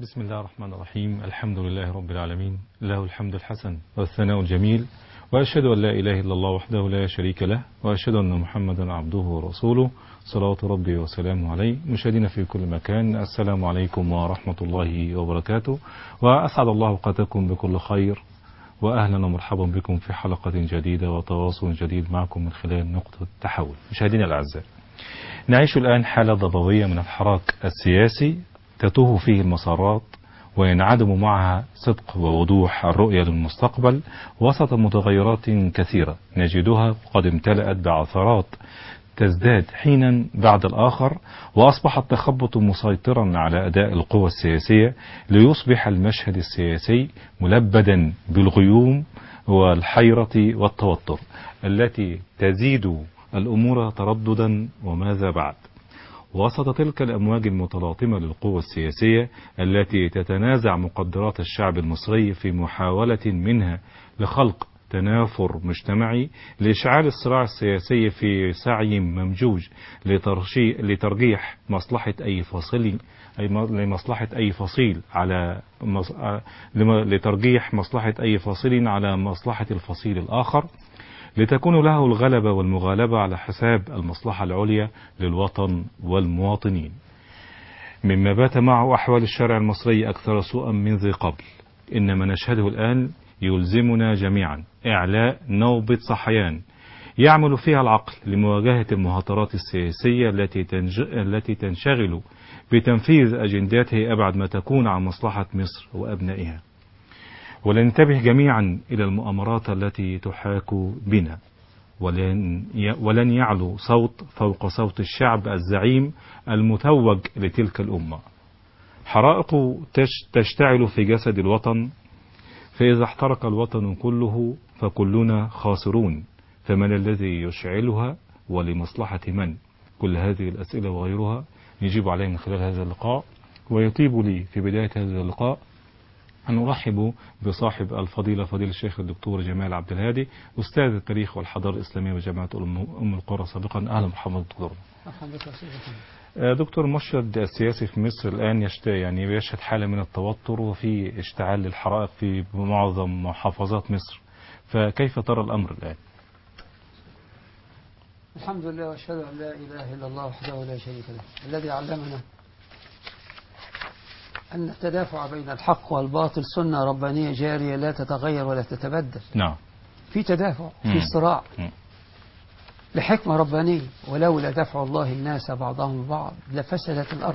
بسم الله الرحمن الرحيم الحمد لله رب العالمين له الحمد الحسن والثناء الجميل وأشهد أن لا إله إلا الله وحده لا شريك له وأشهد أن محمدا عبده ورسوله صلوات ربي وسلامه عليه مشاهدينا في كل مكان السلام عليكم ورحمة الله وبركاته وأسعد الله أوقاتكم بكل خير وأهلا ومرحبا بكم في حلقة جديدة وتواصل جديد معكم من خلال نقطة التحول مشاهدينا الأعزاء نعيش الآن حالة ضبابية من الحراك السياسي تتوه فيه المسارات وينعدم معها صدق ووضوح الرؤية للمستقبل وسط متغيرات كثيرة نجدها قد امتلأت بعثرات تزداد حينا بعد الآخر وأصبح التخبط مسيطرا على أداء القوى السياسية ليصبح المشهد السياسي ملبدا بالغيوم والحيرة والتوتر التي تزيد الأمور ترددا وماذا بعد وسط تلك الأمواج المتلاطمة للقوى السياسية التي تتنازع مقدرات الشعب المصري في محاولة منها لخلق تنافر مجتمعي لإشعال الصراع السياسي في سعي ممجوج لترجيح مصلحة أي فصيل أي لمصلحة أي فصيل على مص... لترجيح مصلحة أي فصيل على مصلحة الفصيل الآخر لتكون له الغلبة والمغالبة على حساب المصلحة العليا للوطن والمواطنين مما بات معه أحوال الشارع المصري أكثر سوءا من ذي قبل إن ما نشهده الآن يلزمنا جميعا إعلاء نوبة صحيان يعمل فيها العقل لمواجهة المهاترات السياسية التي, تنج... التي تنشغل بتنفيذ أجنداته أبعد ما تكون عن مصلحة مصر وأبنائها ولننتبه جميعا إلى المؤامرات التي تحاك بنا ولن ولن يعلو صوت فوق صوت الشعب الزعيم المتوج لتلك الأمة حرائق تشتعل في جسد الوطن فإذا احترق الوطن كله فكلنا خاسرون فمن الذي يشعلها ولمصلحة من كل هذه الأسئلة وغيرها نجيب عليها من خلال هذا اللقاء ويطيب لي في بداية هذا اللقاء أن أرحب بصاحب الفضيلة فضيلة الشيخ الدكتور جمال عبد الهادي أستاذ التاريخ والحضارة الإسلامية بجامعة أم القرى سابقا أهلا ومرحبا دكتور دكتور المشهد السياسي في مصر الآن يشت... يعني يشهد حالة من التوتر وفي اشتعال للحرائق في معظم محافظات مصر فكيف ترى الأمر الآن؟ الحمد لله واشهد ان لا اله الا الله وحده لا شريك له الذي علمنا أن التدافع بين الحق والباطل سنة ربانية جارية لا تتغير ولا تتبدل نعم في تدافع في صراع لحكمة ربانية ولولا دفع الله الناس بعضهم ببعض لفسدت الأرض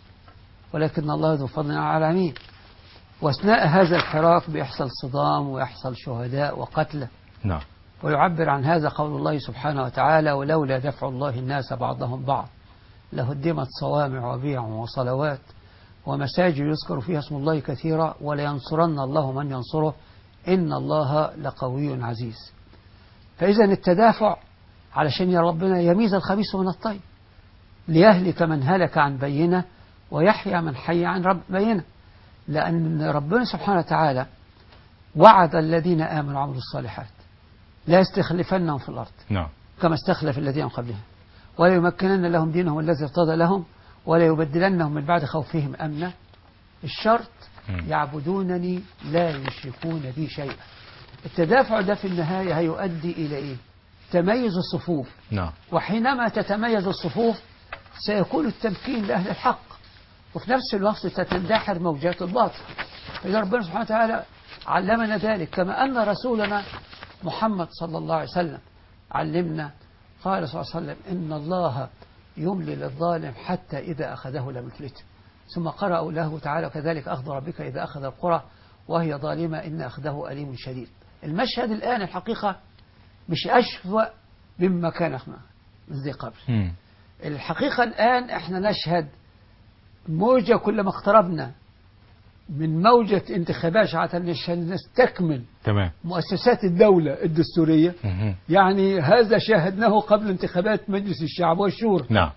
ولكن الله ذو فضل على العالمين وأثناء هذا الحراك بيحصل صدام ويحصل شهداء وقتلى نعم ويعبر عن هذا قول الله سبحانه وتعالى ولولا دفع الله الناس بعضهم بعض لهدمت صوامع وبيع وصلوات ومساجد يذكر فيها اسم الله كثيرا ولينصرن الله من ينصره إن الله لقوي عزيز فإذا التدافع علشان يا ربنا يميز الخبيث من الطيب ليهلك من هلك عن بينة ويحيى من حي عن رب بينة لأن ربنا سبحانه وتعالى وعد الذين آمنوا وعملوا الصالحات لا يستخلفنهم في الأرض نعم كما استخلف الذين من قبلهم ولا يمكنن لهم دينهم الذي ارتضى لهم ولا يبدلنهم من بعد خوفهم أمنا الشرط يعبدونني لا يشركون بي شيئا التدافع ده في النهاية هيؤدي إلى إيه تميز الصفوف نعم وحينما تتميز الصفوف سيكون التمكين لأهل الحق وفي نفس الوقت تتندحر موجات الباطل فإذا ربنا سبحانه وتعالى علمنا ذلك كما أن رسولنا محمد صلى الله عليه وسلم علمنا قال صلى الله عليه وسلم إن الله يملي للظالم حتى إذا أخذه لم يفلته ثم قرأوا له تعالى كذلك أخذ ربك إذا أخذ القرى وهي ظالمة إن أخذه أليم شديد المشهد الآن الحقيقة مش أشفى مما كان من ذي قبل الحقيقة الآن احنا نشهد موجة كلما اقتربنا من موجة انتخابات عشان نستكمل تمام مؤسسات الدولة الدستورية مهم. يعني هذا شاهدناه قبل انتخابات مجلس الشعب والشورى نعم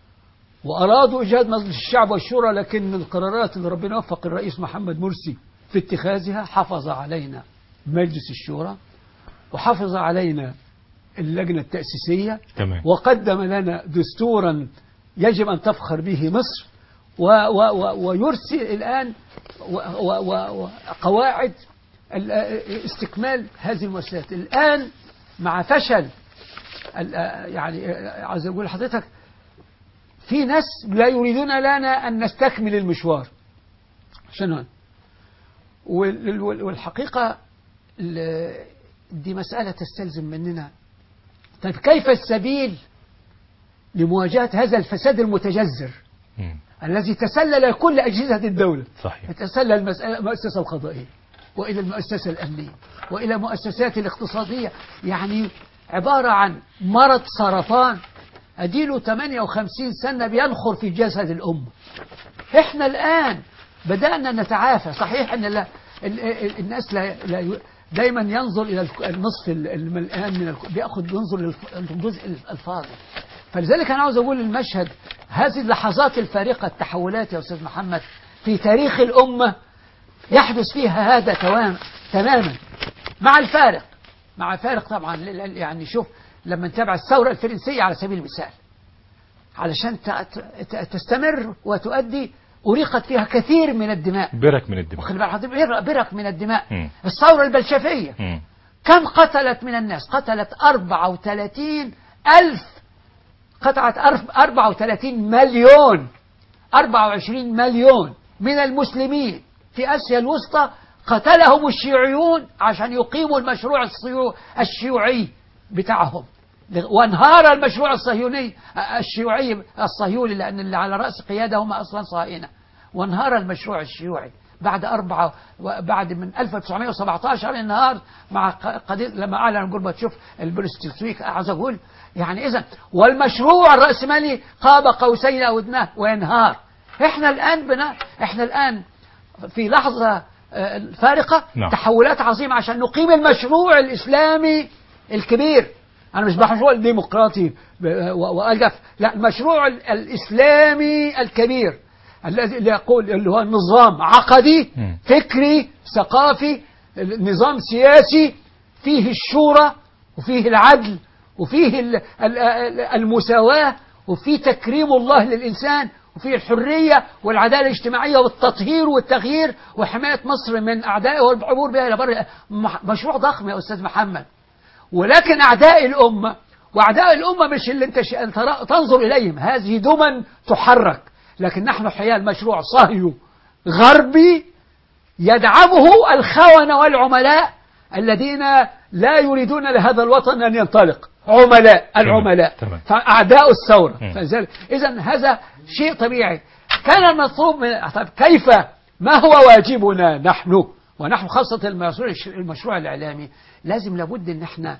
وأرادوا إيجاد مجلس الشعب والشورى لكن القرارات اللي ربنا وفق الرئيس محمد مرسي في اتخاذها حفظ علينا مجلس الشورى وحفظ علينا اللجنة التأسيسية تمام وقدم لنا دستورا يجب أن تفخر به مصر و و و ويرسل الآن و- و- و- وقواعد ال- استكمال هذه المؤسسات الآن مع فشل ال- يعني عايز أقول لحضرتك في ناس لا يريدون لنا أن نستكمل المشوار عشان وال- وال- والحقيقة ال- دي مسألة تستلزم مننا طيب كيف السبيل لمواجهة هذا الفساد المتجذر مم. الذي تسلل كل أجهزة الدولة صحيح يتسلل المسألة- المؤسسة القضائية وإلى المؤسسة الأمنية وإلى المؤسسات الاقتصادية يعني عبارة عن مرض سرطان أديله 58 سنة بينخر في جسد الأمة إحنا الآن بدأنا نتعافى صحيح أن لا ال- ال- الناس لا, لا ي- دايما ينظر إلى الك- النصف ال- الملآن من الك- بيأخذ ينظر للف- للجزء الفاضي فلذلك أنا عاوز أقول المشهد هذه اللحظات الفارقة التحولات يا أستاذ محمد في تاريخ الأمة يحدث فيها هذا توام تماما مع الفارق مع فارق طبعا ل- ل- يعني شوف لما نتابع الثورة الفرنسية على سبيل المثال علشان ت- ت- تستمر وتؤدي أريقت فيها كثير من الدماء برك من الدماء وخلي بالك حضرتك برق- برك من الدماء مم. الثورة البلشفية مم. كم قتلت من الناس قتلت 34 ألف قطعت أرب- 34 مليون 24 مليون من المسلمين في آسيا الوسطى قتلهم الشيوعيون عشان يقيموا المشروع الصيو- الشيوعي بتاعهم وانهار المشروع الصهيوني الشيوعي الصهيوني لأن اللي على رأس قيادة هم أصلا صهاينة وانهار المشروع الشيوعي بعد أربعة بعد من 1917 انهار مع ق- قضية لما أعلن جورباتشوف البولستيسويك عايز أقول يعني إذا والمشروع الرأسمالي قاب قوسين أو أدناه وينهار إحنا الآن بنا إحنا الآن في لحظة آه، فارقة نعم. تحولات عظيمة عشان نقيم المشروع الإسلامي الكبير أنا مش مشروع الديمقراطي ب- و- وألف لا المشروع ال- الإسلامي الكبير الذي اللي يقول اللي هو نظام عقدي مم. فكري ثقافي نظام سياسي فيه الشورى وفيه العدل وفيه ال- ال- ال- المساواة وفيه تكريم الله للإنسان وفيه الحرية والعدالة الاجتماعية والتطهير والتغيير وحماية مصر من أعدائها والعبور بها إلى بر مح- مشروع ضخم يا أستاذ محمد ولكن أعداء الأمة وأعداء الأمة مش اللي أنت ش- ترى- تنظر إليهم هذه دمى تحرك لكن نحن حيال مشروع صهيو غربي يدعمه الخونة والعملاء الذين لا يريدون لهذا الوطن أن ينطلق عملاء العملاء تمام. فأعداء الثورة مم. فذلك إذا هذا شيء طبيعي كان المطلوب من طيب كيف ما هو واجبنا نحن ونحن خاصة المشروع, المشروع الإعلامي لازم لابد أن احنا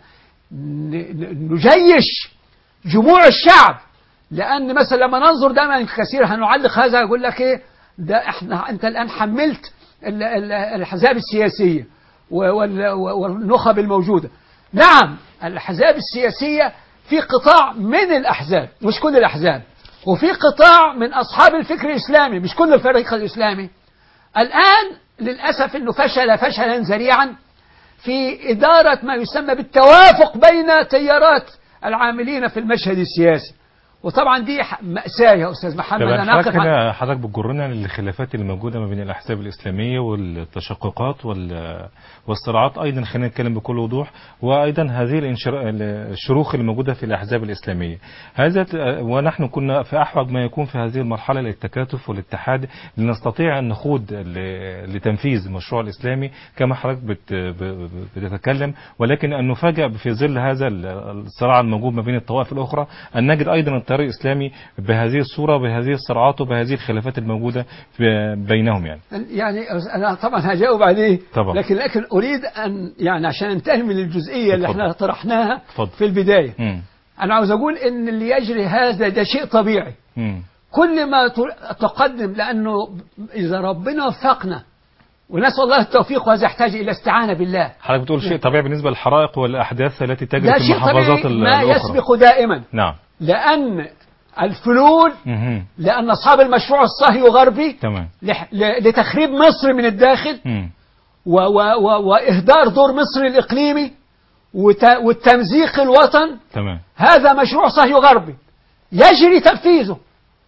ن- ن- نجيش جموع الشعب لأن مثلا لما ننظر دائما كثير هنعلق هذا يقول لك إيه ده احنا أنت الآن حملت ال- ال- الأحزاب السياسية و- وال- والنخب الموجودة نعم الأحزاب السياسية في قطاع من الأحزاب مش كل الأحزاب وفي قطاع من أصحاب الفكر الإسلامي مش كل الفريق الإسلامي الآن للأسف أنه فشل فشلا ذريعا في إدارة ما يسمى بالتوافق بين تيارات العاملين في المشهد السياسي وطبعا دي ح- مأساة يا أستاذ محمد طبعا أنا حضرتك أقف عن- هنا حضرتك بتجرنا للخلافات اللي موجوده ما بين الاحزاب الاسلاميه والتشققات وال- والصراعات ايضا خلينا نتكلم بكل وضوح وايضا هذه الانشرا- الشروخ اللي موجوده في الاحزاب الاسلاميه هذا ت- ونحن كنا في احوج ما يكون في هذه المرحله للتكاتف والاتحاد لنستطيع ان نخوض ل- لتنفيذ المشروع الاسلامي كما حضرتك بت- ب- ب- بتتكلم ولكن ان نفاجأ في ظل هذا ال- الصراع الموجود ما بين الطوائف الاخرى ان نجد ايضا التيار الاسلامي بهذه الصوره بهذه الصراعات وبهذه الخلافات الموجوده في- بينهم يعني يعني أنا طبعا هجاوب عليه طبعا. لكن لكن أريد أن يعني عشان ننتهي من الجزئية اللي اتفضل. احنا طرحناها اتفضل. في البداية مم. أنا عاوز أقول إن اللي يجري هذا ده شيء طبيعي مم. كل ما ت- تقدم لأنه إذا ربنا وفقنا ونسأل الله التوفيق وهذا يحتاج إلى استعانة بالله حضرتك بتقول شيء طبيعي بالنسبه للحرائق والاحداث التي تجري ده في شيء المحافظات طبيعي ال- ما الاخرى يسبق دائما نعم لأن الفلول مهم. لأن أصحاب المشروع الصهيوني غربي تمام لح- ل- لتخريب مصر من الداخل مم. و و و وإهدار دور مصر الإقليمي وت- والتمزيق الوطن تمام هذا مشروع صهيوني غربي يجري تنفيذه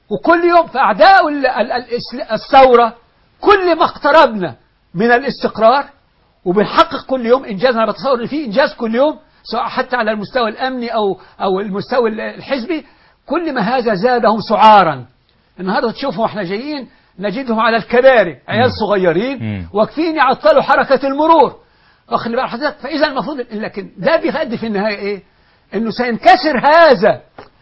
وكل يوم فأعداء ال- ال- الإسل- الثورة كل ما اقتربنا من الاستقرار وبنحقق كل يوم إنجاز أنا بتصور إن في إنجاز كل يوم سواء حتى على المستوى الأمني أو أو المستوى الحزبي كل ما هذا زادهم سعارا النهارده تشوفهم احنا جايين نجدهم على الكباري عيال صغيرين مم. واقفين يعطلوا حركة المرور واخد بال حضرتك فإذا المفروض لكن ده بيؤدي في النهاية إيه؟ إنه سينكسر هذا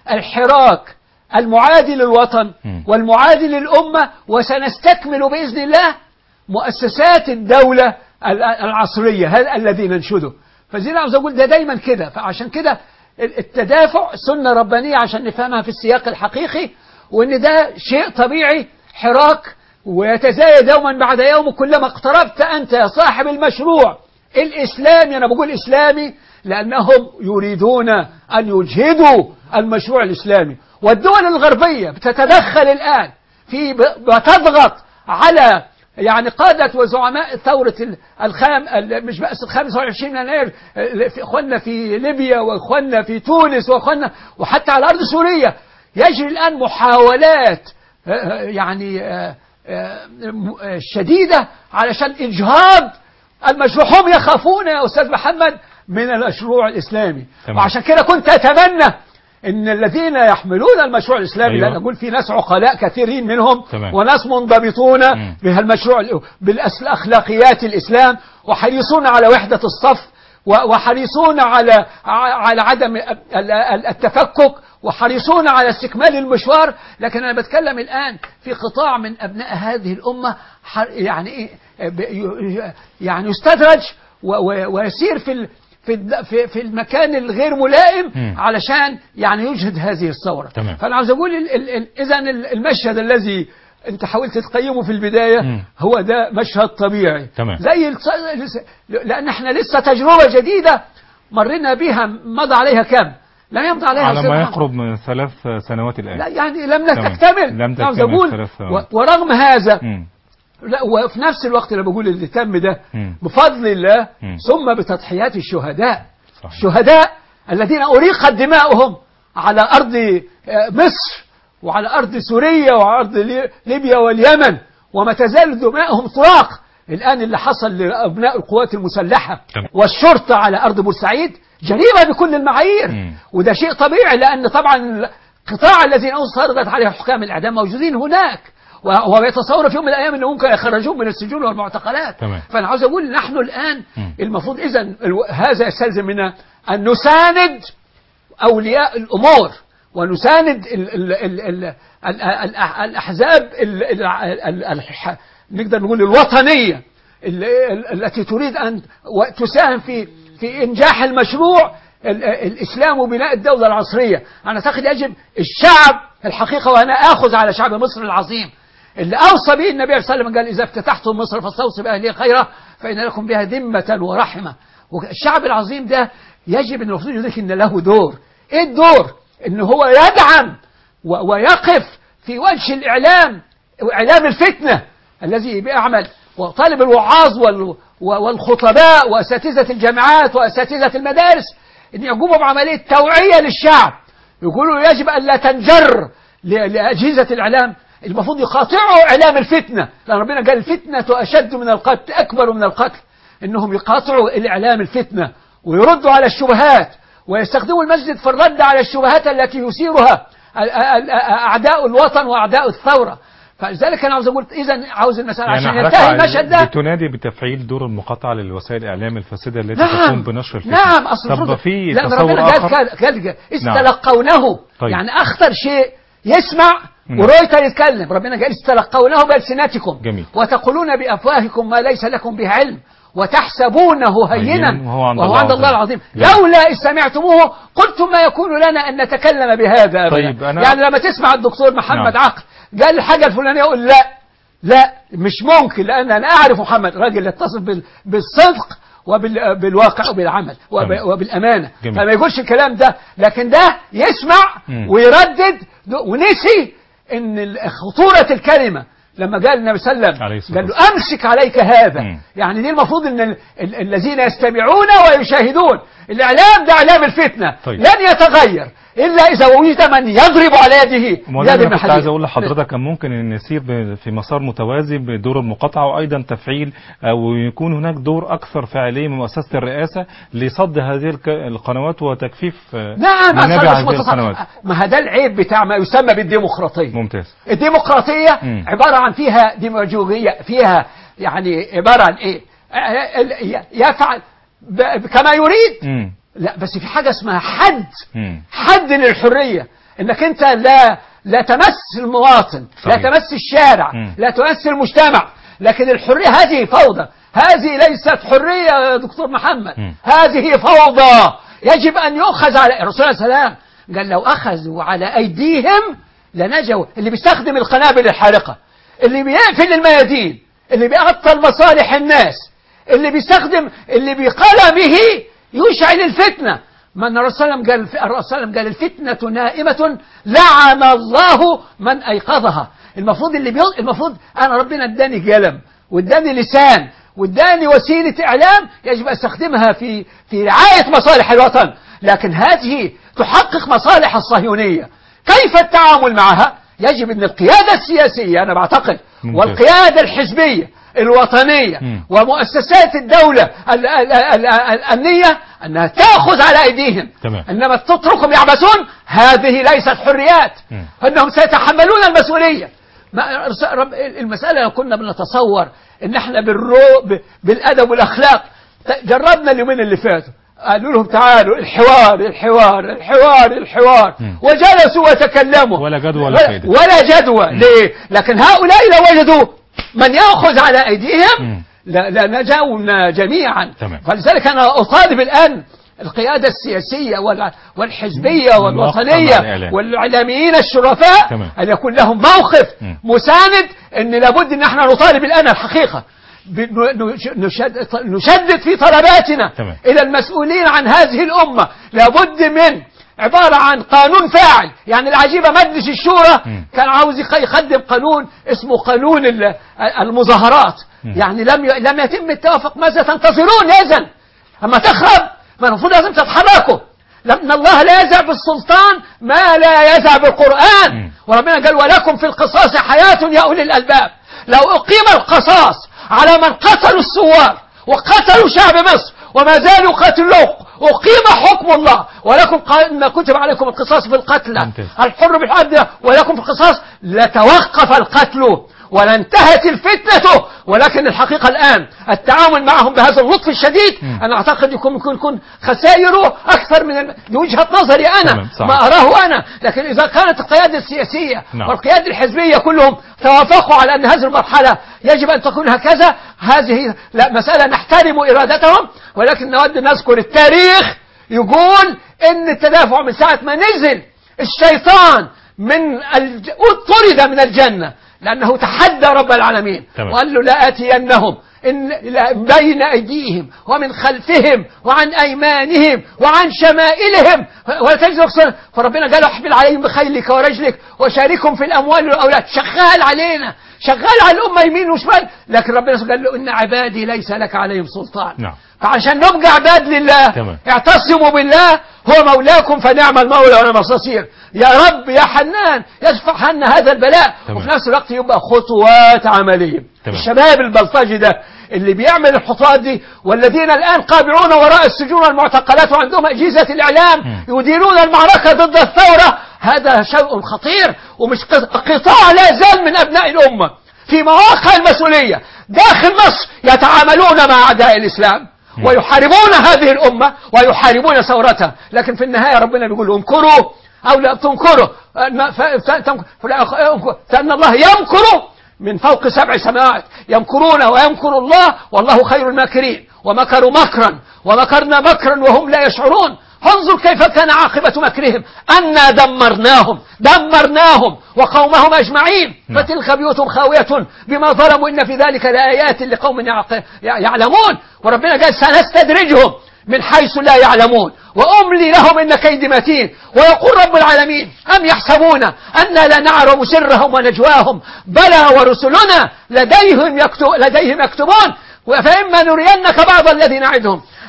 الحراك المعادي للوطن مم. والمعادي للأمة وسنستكمل بإذن الله مؤسسات الدولة ال- العصرية هذا الذي ننشده فزي ما عاوز أقول ده دايما كده فعشان كده ال- التدافع سنة ربانية عشان نفهمها في السياق الحقيقي وإن ده شيء طبيعي حراك ويتزايد يوما بعد يوم كلما اقتربت أنت يا صاحب المشروع الإسلامي أنا بقول إسلامي لأنهم يريدون أن يجهدوا المشروع الإسلامي والدول الغربية بتتدخل الآن في بتضغط على يعني قادة وزعماء ثورة ال- الخام ال- مش بس ال 25 يناير ال- في اخواننا في ليبيا واخواننا في تونس واخواننا وحتى على ارض سوريا يجري الان محاولات آه، آه، يعني آه، آه، م- آه، شديدة علشان اجهاض المشروع هم يخافون يا استاذ محمد من المشروع الاسلامي تمام. وعشان كده كنت اتمنى ان الذين يحملون المشروع الاسلامي أيوة. لان اقول في ناس عقلاء كثيرين منهم تمام. وناس منضبطون مم. بهالمشروع بالاخلاقيات الاسلام وحريصون على وحده الصف و- وحريصون على ع- على عدم ال- ال- التفكك وحريصون على استكمال المشوار لكن انا بتكلم الان في قطاع من ابناء هذه الامه ح- يعني ايه ب- ي- يعني يستدرج و- و- ويسير في ال- في الد- في في المكان الغير ملائم مم. علشان يعني يجهد هذه الثوره تمام. فانا عاوز اقول اذا المشهد الذي انت حاولت تقيمه في البدايه مم. هو ده مشهد طبيعي تمام. زي الص- لس- لان احنا لسه تجربه جديده مرينا بها مضى عليها كم لم يمضي عليها على أستاذ ما محمد. يقرب من ثلاث سنوات الآن لا يعني لم تمام. تكتمل لم عاوز تكتمل اقول ثلاث و- سنوات. ورغم هذا مم. لا وفي نفس الوقت اللي بقول اللي تم ده مم. بفضل الله مم. ثم بتضحيات الشهداء صحيح. الشهداء الذين أريقت دماؤهم على أرض آه، مصر وعلى أرض سوريا وعلى أرض لي- ليبيا واليمن وما تزال دماؤهم طراق الآن اللي حصل لأبناء القوات المسلحة تمام. والشرطة على أرض بورسعيد جريمة بكل المعايير مم. وده شيء طبيعي لأن طبعا القطاع الذين صدرت عليه حكام الإعدام موجودين هناك و- ويتصور في يوم من الأيام أنه ممكن يخرجون من السجون والمعتقلات تمام. فأنا عاوز أقول نحن الآن مم. المفروض إذا الو- هذا يستلزم منا أن نساند أولياء الأمور ونساند ال ال ال ال ال ال الأحزاب ال ال ال ال نقدر نقول الوطنية ال- ال- التي تريد أن و- تساهم في في إنجاح المشروع ال- الإسلام وبناء الدولة العصرية أنا أعتقد يجب الشعب الحقيقة وأنا آخذ على شعب مصر العظيم اللي أوصى به النبي صلى الله عليه وسلم قال إذا افتتحتم مصر فاستوصوا بأهلها خيرا فإن لكم بها ذمة ورحمة والشعب العظيم ده يجب أن المفروض يدرك أن له دور إيه الدور؟ أن هو يدعم و- ويقف في وجه الإعلام إعلام الفتنة الذي بيعمل وطالب الوعاظ وال- و- والخطباء وأساتذة الجامعات وأساتذة المدارس أن يقوموا بعملية توعية للشعب يقولوا يجب أن لا تنجر ل- لأجهزة الإعلام المفروض يقاطعوا إعلام الفتنة لأن ربنا قال الفتنة أشد من القتل أكبر من القتل إنهم يقاطعوا الإعلام الفتنة ويردوا على الشبهات ويستخدموا المسجد في الرد على الشبهات التي يثيرها ال- ال- أعداء الوطن وأعداء الثورة فلذلك أنا عاوز أقول إذا عاوز المسألة عشان حضرتك ينتهي عايز- المشهد ده بتنادي بتفعيل دور المقاطعة للوسائل الإعلام الفاسدة التي نعم تقوم بنشر الفتنة نعم اصل طب المفروض- في لا ده تصور ربنا قال آخر قال قال استلقونه طيب. يعني اخطر شيء يسمع نعم. ورويتر يتكلم ربنا قال استلقونه بألسنتكم جميل. وتقولون بأفواهكم ما ليس لكم به علم وتحسبونه هينا هينا وهو عند وهو الله عند الله عظيم. العظيم جميل. لولا إذ سمعتموه قلتم ما يكون لنا أن نتكلم بهذا أبدا طيب، أنا- يعني لما تسمع الدكتور محمد نعم. عقل قال الحاجة الفلانية يقول لا لا مش ممكن لأن أنا أعرف محمد راجل يتصف بال- بالصدق وبالواقع وبالعمل وب- تمام. وبالأمانة جميل. فما يقولش الكلام ده لكن ده يسمع مم. ويردد ونسي ان ال- خطورة الكلمة لما قال النبي صلى الله عليه عليه وسلم الصلاة قال له امسك عليك هذا مم. يعني دي المفروض ان ال- ال- الذين يستمعون ويشاهدون الاعلام ده اعلام الفتنة طيب. لن يتغير إلا إذا وجد من يضرب على يده مولانا بيد انا من كنت عايز حديد. اقول لحضرتك كان ممكن ان نسير ب- في مسار متوازي بدور المقاطعه وايضا تفعيل او يكون هناك دور اكثر فاعليه من مؤسسه الرئاسه لصد هذه الك- القنوات وتكفيف آه، نعم منابع أصلاً هذه مش متص- القنوات ما هذا العيب بتاع ما يسمى بالديمقراطية ممتاز الديمقراطية مم. عبارة عن فيها ديمقراطية فيها يعني عبارة عن إيه آه، آه، ال- يفعل ب- كما يريد مم. لا بس في حاجة اسمها حد مم. حد للحرية انك انت لا لا تمس المواطن لا صحيح. تمس الشارع مم. لا تمس المجتمع لكن الحرية هذه فوضى هذه ليست حرية يا دكتور محمد مم. هذه فوضى يجب أن يؤخذ على الرسول عليه السلام قال لو أخذوا على أيديهم لنجوا اللي بيستخدم القنابل الحارقة اللي بيقفل الميادين اللي بيعطل مصالح الناس اللي بيستخدم اللي بقلمه يشعل الفتنة ما أن الرسول صلى الله عليه وسلم قال الرسول صلى الله عليه وسلم قال الفتنة نائمة لعن الله من أيقظها المفروض اللي بيض... المفروض أنا ربنا اداني قلم واداني لسان واداني وسيلة إعلام يجب أن استخدمها في في رعاية مصالح الوطن لكن هذه تحقق مصالح الصهيونية كيف التعامل معها يجب أن القيادة السياسية أنا بعتقد ممتاز. والقيادة الحزبية الوطنية مم. ومؤسسات الدولة ال- ال- ال- الأمنية أنها تأخذ على أيديهم تمام. إنما تتركهم يعبثون هذه ليست حريات مم. أنهم سيتحملون المسؤولية ما رب- المسألة لو كنا بنتصور ان احنا بالرو ب- بالادب والاخلاق ت- جربنا اليومين اللي فاتوا قالوا لهم تعالوا الحوار الحوار الحوار الحوار مم. وجلسوا وتكلموا ولا جدوى ولا ولا- فايدة. ولا جدوى ليه لكن هؤلاء لو وجدوا من يأخذ على أيديهم مم. لا لا نجونا جميعا تمام. فلذلك أنا أطالب الآن القيادة السياسية وال- والحزبية والوطنية مع الإعلام. والإعلاميين الشرفاء تمام. أن يكون لهم موقف مم. مساند أن لابد أن احنا نطالب الآن الحقيقة ب- نش- نشد- نشدد في طلباتنا تمام. إلى المسؤولين عن هذه الأمة لابد من عبارة عن قانون فاعل يعني العجيبة مجلس الشورى مم. كان عاوز يق- يقدم قانون اسمه قانون ال- المظاهرات مم. يعني لم ي- لم يتم التوافق ماذا تنتظرون إذن أما تخرب ما المفروض لازم تتحركوا لأن الله لا يزع بالسلطان ما لا يزع بالقرآن مم. وربنا قال ولكم في القصاص حياة يا أولي الألباب لو أقيم القصاص على من قتلوا الثوار وقتلوا شعب مصر وما زالوا قتلوه أقيم حكم الله ولكم قا- ما كتب عليكم القصاص في القتلى ممتاز. الحر بالحد ولكم في القصاص لتوقف القتل ولانتهت الفتنة ولكن الحقيقة الآن التعامل معهم بهذا اللطف الشديد مم. أنا أعتقد يكون يكون يكون خسائره أكثر من ال- دي وجهة نظري تمام، أنا صحيح. ما أراه أنا لكن إذا كانت القيادة السياسية نعم. والقيادة الحزبية كلهم توافقوا على أن هذه المرحلة يجب أن تكون هكذا هذه لا مسألة نحترم إرادتهم ولكن نود أن نذكر التاريخ يقول أن التدافع من ساعة ما نزل الشيطان من الج... طرد من الجنة لأنه تحدى رب العالمين تمام. وقال له لآتينهم إن لا- بين أيديهم ومن خلفهم وعن أيمانهم وعن شمائلهم ولا تجد أكثر فربنا قال احمل عليهم بخيلك ورجلك وشاركهم في الأموال والأولاد شغال علينا شغال على الأمة يمين وشمال لكن ربنا قال له إن عبادي ليس لك عليهم سلطان نعم. فعشان نبقى عباد لله تمام. اعتصموا بالله هو مولاكم فنعم المولى ونعم النصير يا رب يا حنان يدفع عنا هذا البلاء تمام. وفي نفس الوقت يبقى خطوات عملية تمام. الشباب البلطجي ده اللي بيعمل الخطوات دي والذين الآن قابلون وراء السجون والمعتقلات وعندهم أجهزة الإعلام مم. يديرون المعركة ضد الثورة هذا شيء خطير ومش ق- قطاع لا زال من أبناء الأمة في مواقع المسؤولية داخل مصر يتعاملون مع أعداء الإسلام مم. ويحاربون هذه الأمة ويحاربون ثورتها لكن في النهاية ربنا بيقول انكروا أو لا تنكروا أن- ف- ف- تنك- فلا- فأن الله يمكر من فوق سبع سماوات يمكرون ويمكر الله والله خير الماكرين ومكروا مكرا ومكرنا مكرا وهم لا يشعرون انظر كيف كان عاقبة مكرهم أنا دمرناهم دمرناهم وقومهم أجمعين نعم. فتلك بيوتهم خاوية بما ظلموا إن في ذلك لآيات لقوم يعق- يعلمون وربنا قال سنستدرجهم من حيث لا يعلمون وأملي لهم إن كيد متين ويقول رب العالمين أم يحسبون أنا لا نعلم سرهم ونجواهم بلى ورسلنا لديهم, يكتب لديهم يكتبون فإما نرينك بعض الذي نعدهم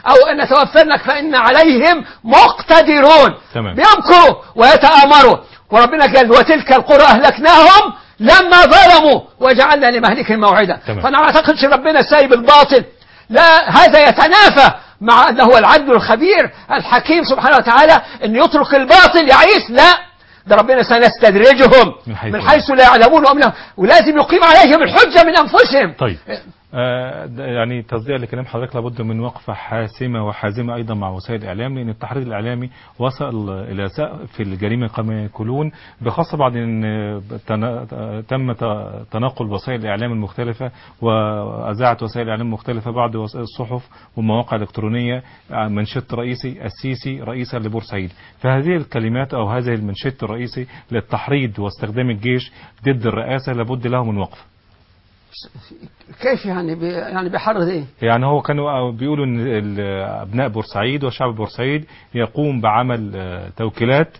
أو أن نتوفرنك فإن عليهم مقتدرون تمام. بيمكروا ويتآمروا وربنا قال وتلك القرى أهلكناهم لما ظلموا وجعلنا لمهلكهم موعدا تمام. فأنا ما أعتقدش ربنا سايب الباطل لا هذا يتنافى مع أنه هو العدل الخبير الحكيم سبحانه وتعالى أن يترك الباطل يعيش لا ده ربنا سنستدرجهم من حيث من حيث لا يعلمون ومن ولازم يقيم عليهم الحجة من أنفسهم طيب آه، ده يعني تصديق لكلام حضرتك لابد من وقفة حاسمة وحازمة أيضا مع وسائل الإعلام لأن التحرير الإعلامي وصل إلى سقف الجريمة كما يقولون بخاصة بعد أن تن- تم ت- تناقل وسائل الإعلام المختلفة وأذاعت وسائل الإعلام المختلفة بعض وس- الصحف والمواقع الإلكترونية آه، منشط رئيسي السيسي رئيسا لبورسعيد فهذه الكلمات أو هذه المنشط الرئيسي للتحريض واستخدام الجيش ضد الرئاسة لابد له من وقفة كيف يعني بي يعني بيحرض ايه؟ يعني هو كانوا بيقولوا ان ال- ابناء بورسعيد وشعب بورسعيد يقوم بعمل آه، توكيلات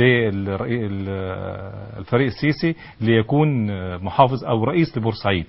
للفريق السيسي ليكون آه، محافظ او رئيس لبورسعيد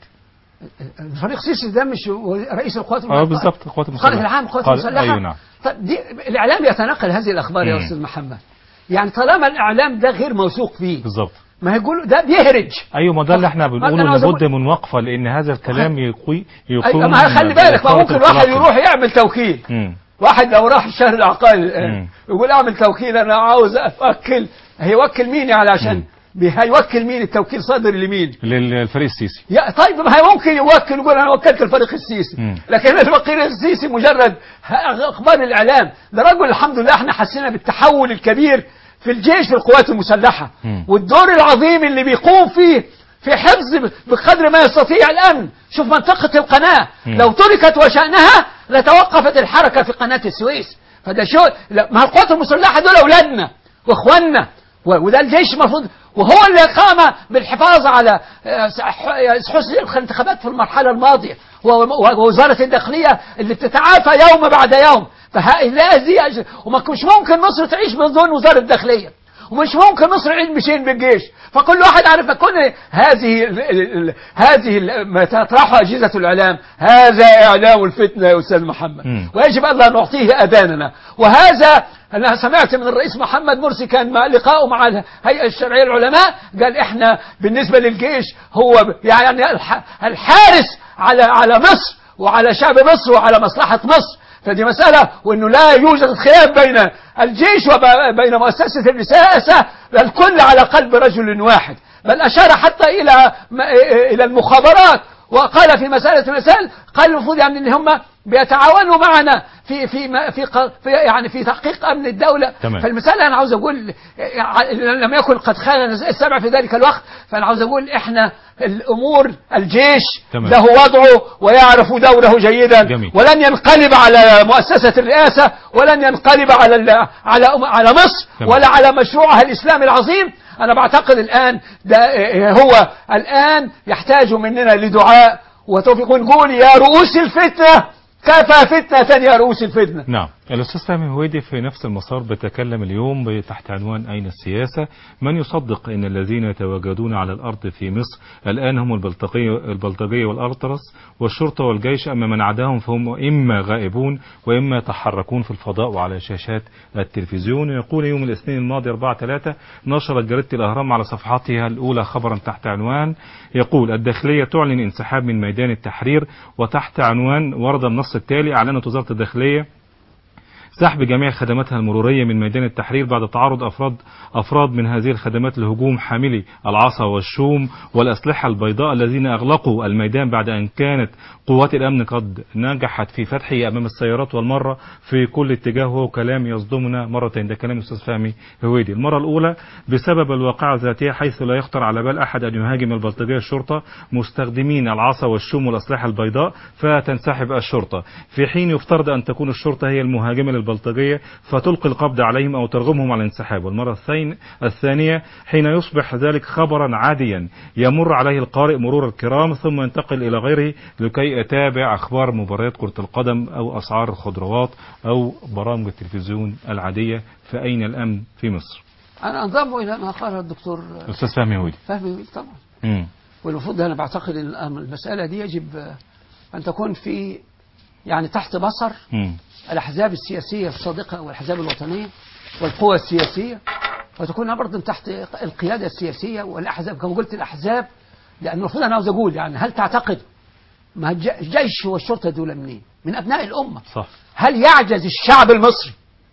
الفريق سيسي ده مش رئيس القوات اه المسلحة بالظبط القوات القائد المسلحه العام القوات قال- المسلحة ايوه نعم طب دي الإعلام يتناقل هذه الأخبار يا مم. أستاذ محمد يعني طالما الإعلام ده غير موثوق فيه بالظبط ما هيقولوا ده بيهرج ايوه ما ده اللي احنا ما بنقوله أنا عاوز لابد أقول- من وقفه لان هذا الكلام يقوي يقوم أيوة ما خلي بالك ما بإثارة ممكن واحد التلاقي. يروح يعمل توكيل مم. واحد لو راح الشهر العقاري الآن مم. يقول اعمل توكيل انا عاوز اوكل هيوكل مين يعني عشان مم. بي- هيوكل مين التوكيل صادر لمين للفريق السيسي يا طيب ما هي ممكن يوكل يقول انا وكلت الفريق السيسي مم. لكن الفريق السيسي مجرد ه- اخبار الاعلام ده رجل الحمد لله احنا حسينا بالتحول الكبير في الجيش في القوات المسلحه مم. والدور العظيم اللي بيقوم فيه في حفظ ب- بقدر ما يستطيع الامن شوف منطقه القناه مم. لو تركت وشانها لتوقفت الحركه في قناه السويس فده شو لا ما القوات المسلحه دول اولادنا واخواننا و- وده الجيش المفروض وهو اللي قام بالحفاظ على آه، ح- حسن الانتخابات في المرحله الماضيه و- و- ووزاره الداخليه اللي بتتعافى يوم بعد يوم فهذه وما مش ممكن مصر تعيش من دون وزاره الداخليه ومش ممكن مصر عيد مشين بالجيش فكل واحد عارف كل هذه ال ال ال هذه ال ما تطرحها اجهزه الاعلام هذا اعلام الفتنه يا استاذ محمد مم. ويجب الا نعطيه اذاننا وهذا انا سمعت من الرئيس محمد مرسي كان مع لقائه مع الهيئه الشرعيه العلماء قال احنا بالنسبه للجيش هو يعني الح- الحارس على على مصر وعلى شعب مصر وعلى مصلحه مصر فدي مسألة وأنه لا يوجد خلاف بين الجيش وبين مؤسسة الرئاسة الكل على قلب رجل واحد بل أشار حتى إلى إلى المخابرات وقال في مسألة المسائل قال المفروض يعني ان هم بيتعاونوا معنا في في ما- في, ق- في يعني في تحقيق امن الدوله تمام. فالمساله انا عاوز اقول ع- لم يكن قد خان السبع في ذلك الوقت فانا عاوز اقول احنا الامور الجيش تمام. له وضعه ويعرف دوره جيدا جميل. ولن ينقلب على مؤسسه الرئاسه ولن ينقلب على ال- على أم- على مصر تمام. ولا على مشروعها الاسلامي العظيم انا بعتقد الان ده آه، هو الان يحتاج مننا لدعاء وتوفيق نقول يا رؤوس الفتنه كفى فتنه يا رؤوس الفتنه نعم الأستاذ فهمي هويدي في نفس المسار بيتكلم اليوم تحت عنوان أين السياسة من يصدق أن الذين يتواجدون على الأرض في مصر الآن هم البلطجية, البلطجية والأرطرس والشرطة والجيش أما من عداهم فهم إما غائبون وإما يتحركون في الفضاء وعلى شاشات التلفزيون يقول يوم الاثنين الماضي 4 3 نشرت جريدة الأهرام على صفحاتها الأولى خبرا تحت عنوان يقول الداخلية تعلن انسحاب من ميدان التحرير وتحت عنوان ورد النص التالي أعلنت وزارة الداخلية سحب جميع خدماتها المرورية من ميدان التحرير بعد تعرض أفراد أفراد من هذه الخدمات لهجوم حاملي العصا والشوم والأسلحة البيضاء الذين أغلقوا الميدان بعد أن كانت قوات الأمن قد نجحت في فتحه أمام السيارات والمرة في كل اتجاه وهو كلام يصدمنا مرتين ده كلام الأستاذ فهمي هويدي المرة الأولى بسبب الواقعة الذاتية حيث لا يخطر على بال أحد أن يهاجم البلطجية الشرطة مستخدمين العصا والشوم والأسلحة البيضاء فتنسحب الشرطة في حين يفترض أن تكون الشرطة هي المهاجمة للبلطجية فتلقي القبض عليهم أو ترغمهم على الانسحاب والمرة الثين- الثانية حين يصبح ذلك خبرا عاديا يمر عليه القارئ مرور الكرام ثم ينتقل إلى غيره لكي يتابع أخبار مباريات كرة القدم أو أسعار الخضروات أو برامج التلفزيون العادية فأين الأمن في مصر انا انضم الى ما قاله الدكتور أستاذ فهمي هويدي فهمي طبعا مم. والمفروض انا بعتقد ان الأمر- المساله دي يجب ان تكون في يعني تحت بصر مم. الأحزاب السياسية الصادقة والأحزاب الوطنية والقوى السياسية وتكون برضه تحت القيادة السياسية والأحزاب كما قلت الأحزاب لأن المفروض أنا عاوز أقول يعني هل تعتقد ما الج- الجيش والشرطة دول منين؟ من أبناء الأمة صح هل يعجز الشعب المصري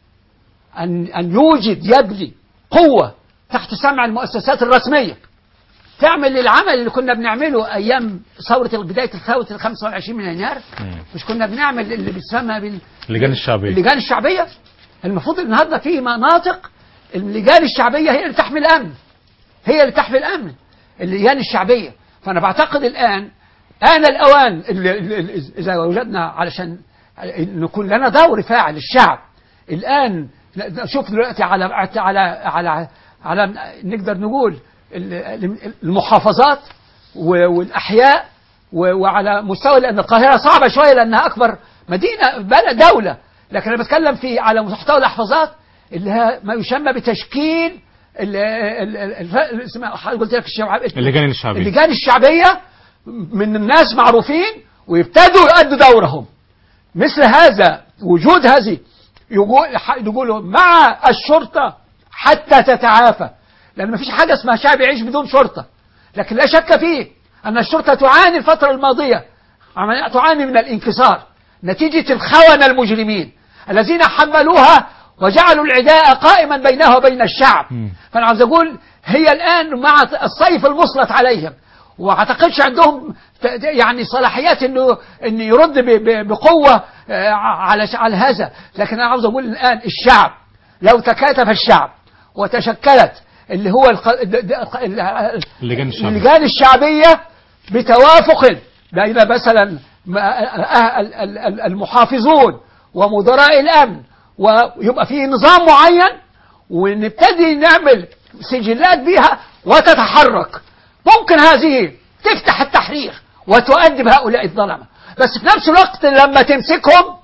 أن أن يوجد يبني قوة تحت سمع المؤسسات الرسمية تعمل العمل اللي كنا بنعمله أيام ثورة بداية ثورة ال 25 من يناير مم. مش كنا بنعمل اللي بيسمى بال اللجان الشعبية اللجان الشعبية المفروض النهارده في مناطق اللجان الشعبية هي اللي تحمي الأمن هي اللي تحمي الأمن اللجان الشعبية فأنا بعتقد الآن آن الأوان اللي- اللي- اللي- إذا وجدنا علشان نكون لنا دور فاعل الشعب الآن شوف دلوقتي على على على على نقدر نقول ال- المحافظات و- والأحياء و- وعلى مستوى لأن القاهرة صعبة شوية لأنها أكبر مدينة بلد دولة لكن أنا بتكلم في على مستوى الأحفظات اللي هي ما يسمى بتشكيل ال- ال- ال- ال- اسمها قلت لك الشعب اللجان الشعبية اللجان الشعبية من الناس معروفين ويبتدوا يؤدوا دورهم مثل هذا وجود هذه يقول يقولوا مع الشرطة حتى تتعافى لأن ما فيش حاجة اسمها شعب يعيش بدون شرطة لكن لا شك فيه أن الشرطة تعاني الفترة الماضية عملية تعاني من الانكسار نتيجة الخونة المجرمين الذين حملوها وجعلوا العداء قائما بينها وبين الشعب مم. فأنا عاوز أقول هي الآن مع الصيف المسلط عليهم واعتقدش عندهم ت- ت- يعني صلاحيات انه ان يرد ب- ب- بقوه آه، على ش- على هذا لكن انا عاوز اقول الان الشعب لو تكاتف الشعب وتشكلت اللي هو الق- د- د- ال- اللجان الشعبية اللجان الشعبية بتوافق بين مثلا م- أه- ال- ال- ال- المحافظون ومدراء الأمن ويبقى فيه نظام معين ونبتدي نعمل سجلات بيها وتتحرك ممكن هذه تفتح التحرير وتؤدب هؤلاء الظلمة بس في نفس الوقت لما تمسكهم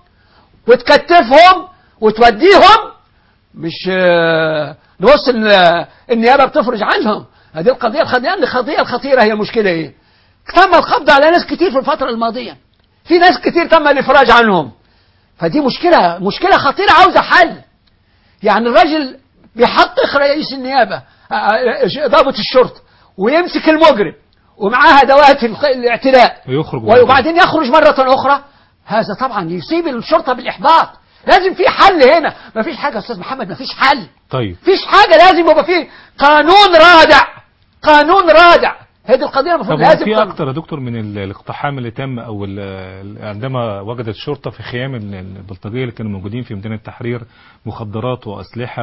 وتكتفهم وتوديهم مش آه، نبص ان آه، النيابه بتفرج عنهم هذه القضيه الخطيره القضيه الخطيره هي المشكله ايه؟ تم القبض على ناس كتير في الفتره الماضيه في ناس كتير تم الافراج عنهم فدي مشكله مشكله خطيره عاوزه حل يعني الراجل بيحقق رئيس النيابه آه، آه، ضابط الشرطه ويمسك المجرم ومعاه ادوات الخ- الاعتداء ويخرج وبعدين يخرج مرة أخرى هذا طبعا يصيب الشرطة بالإحباط لازم في حل هنا ما فيش حاجة يا أستاذ محمد ما فيش حل طيب فيش حاجة لازم يبقى فيه قانون رادع قانون رادع هذه القضية طب المفروض هو لازم في قانون. اكتر يا دكتور من ال- الاقتحام اللي تم او ال- ال- عندما وجدت الشرطه في خيام ال- البلطجيه اللي كانوا موجودين في ميدان التحرير مخدرات واسلحه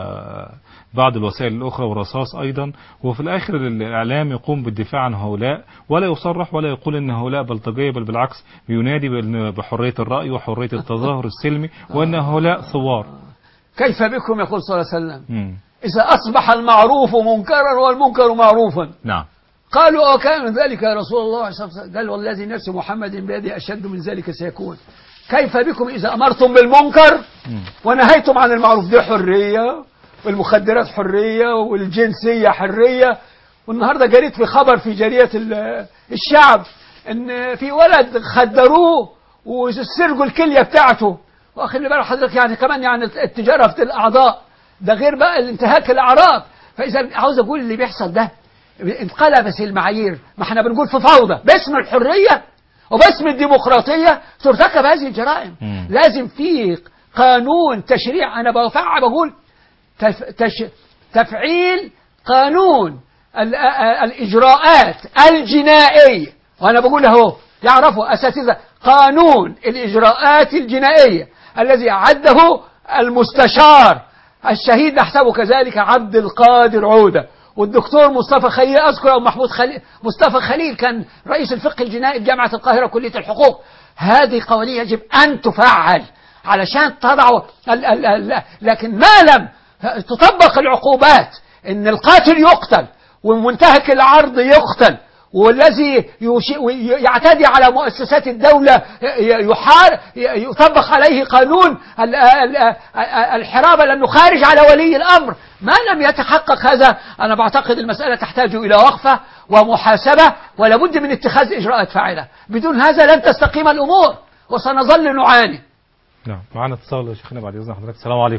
وبعض الوسائل الاخرى ورصاص ايضا وفي الاخر الاعلام يقوم بالدفاع عن هؤلاء ولا يصرح ولا يقول ان هؤلاء بلطجيه بل بالعكس بينادي بأن- بحريه الراي وحريه التظاهر السلمي وان هؤلاء ثوار كيف بكم يقول صلى الله عليه وسلم مم. إذا أصبح المعروف منكرا والمنكر معروفا نعم قالوا وكان ذلك يا رسول الله صلى الله عليه وسلم قال والذي نفس محمد بيده أشد من ذلك سيكون كيف بكم إذا أمرتم بالمنكر مم. ونهيتم عن المعروف دي حرية والمخدرات حرية والجنسية حرية والنهاردة قريت في خبر في جريدة ال- الشعب ان في ولد خدروه وسرقوا الكلية بتاعته واخلي بالك حضرتك يعني كمان يعني التجارة في الأعضاء ده غير بقى الانتهاك الأعراض فإذا عاوز أقول اللي بيحصل ده انقلبت المعايير ما احنا بنقول في فوضى باسم الحرية وباسم الديمقراطية ترتكب هذه الجرائم مم. لازم في قانون تشريع أنا بفع بقول تف تش تفعيل قانون ال- ا- الإجراءات الجنائية وأنا بقول أهو يعرفوا أساتذة قانون الإجراءات الجنائية الذي أعده المستشار الشهيد نحسبه كذلك عبد القادر عودة والدكتور مصطفى خليل أذكر أو محمود خليل مصطفى خليل كان رئيس الفقه الجنائي بجامعة القاهرة كلية الحقوق هذه قوانين يجب أن تفعل علشان تضع ال ال ال لكن ما لم تطبق العقوبات ان القاتل يقتل والمنتهك العرض يقتل والذي يشي- يعتدي على مؤسسات الدولة يحار يطبق عليه قانون ال- ال- الحرابة لأنه خارج على ولي الأمر ما لم يتحقق هذا أنا بعتقد المسألة تحتاج إلى وقفة ومحاسبة ولا بد من اتخاذ إجراءات فاعلة بدون هذا لن تستقيم الأمور وسنظل نعاني نعم معانا اتصال يا شيخنا بعد اذن حضرتك السلام عليكم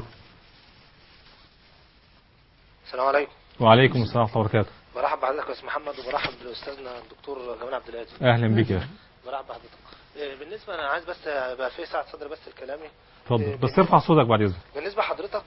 السلام عليكم وعليكم السلام ورحمه الله وبركاته برحب بحضرتك يا استاذ محمد وبرحب باستاذنا الدكتور جمال عبد الهادي اهلا بك يا اخي برحب بحضرتك إيه، بالنسبه انا عايز بس ابقى في ساعه صدر بس لكلامي اتفضل بس ارفع صوتك بعد اذنك بالنسبه لحضرتك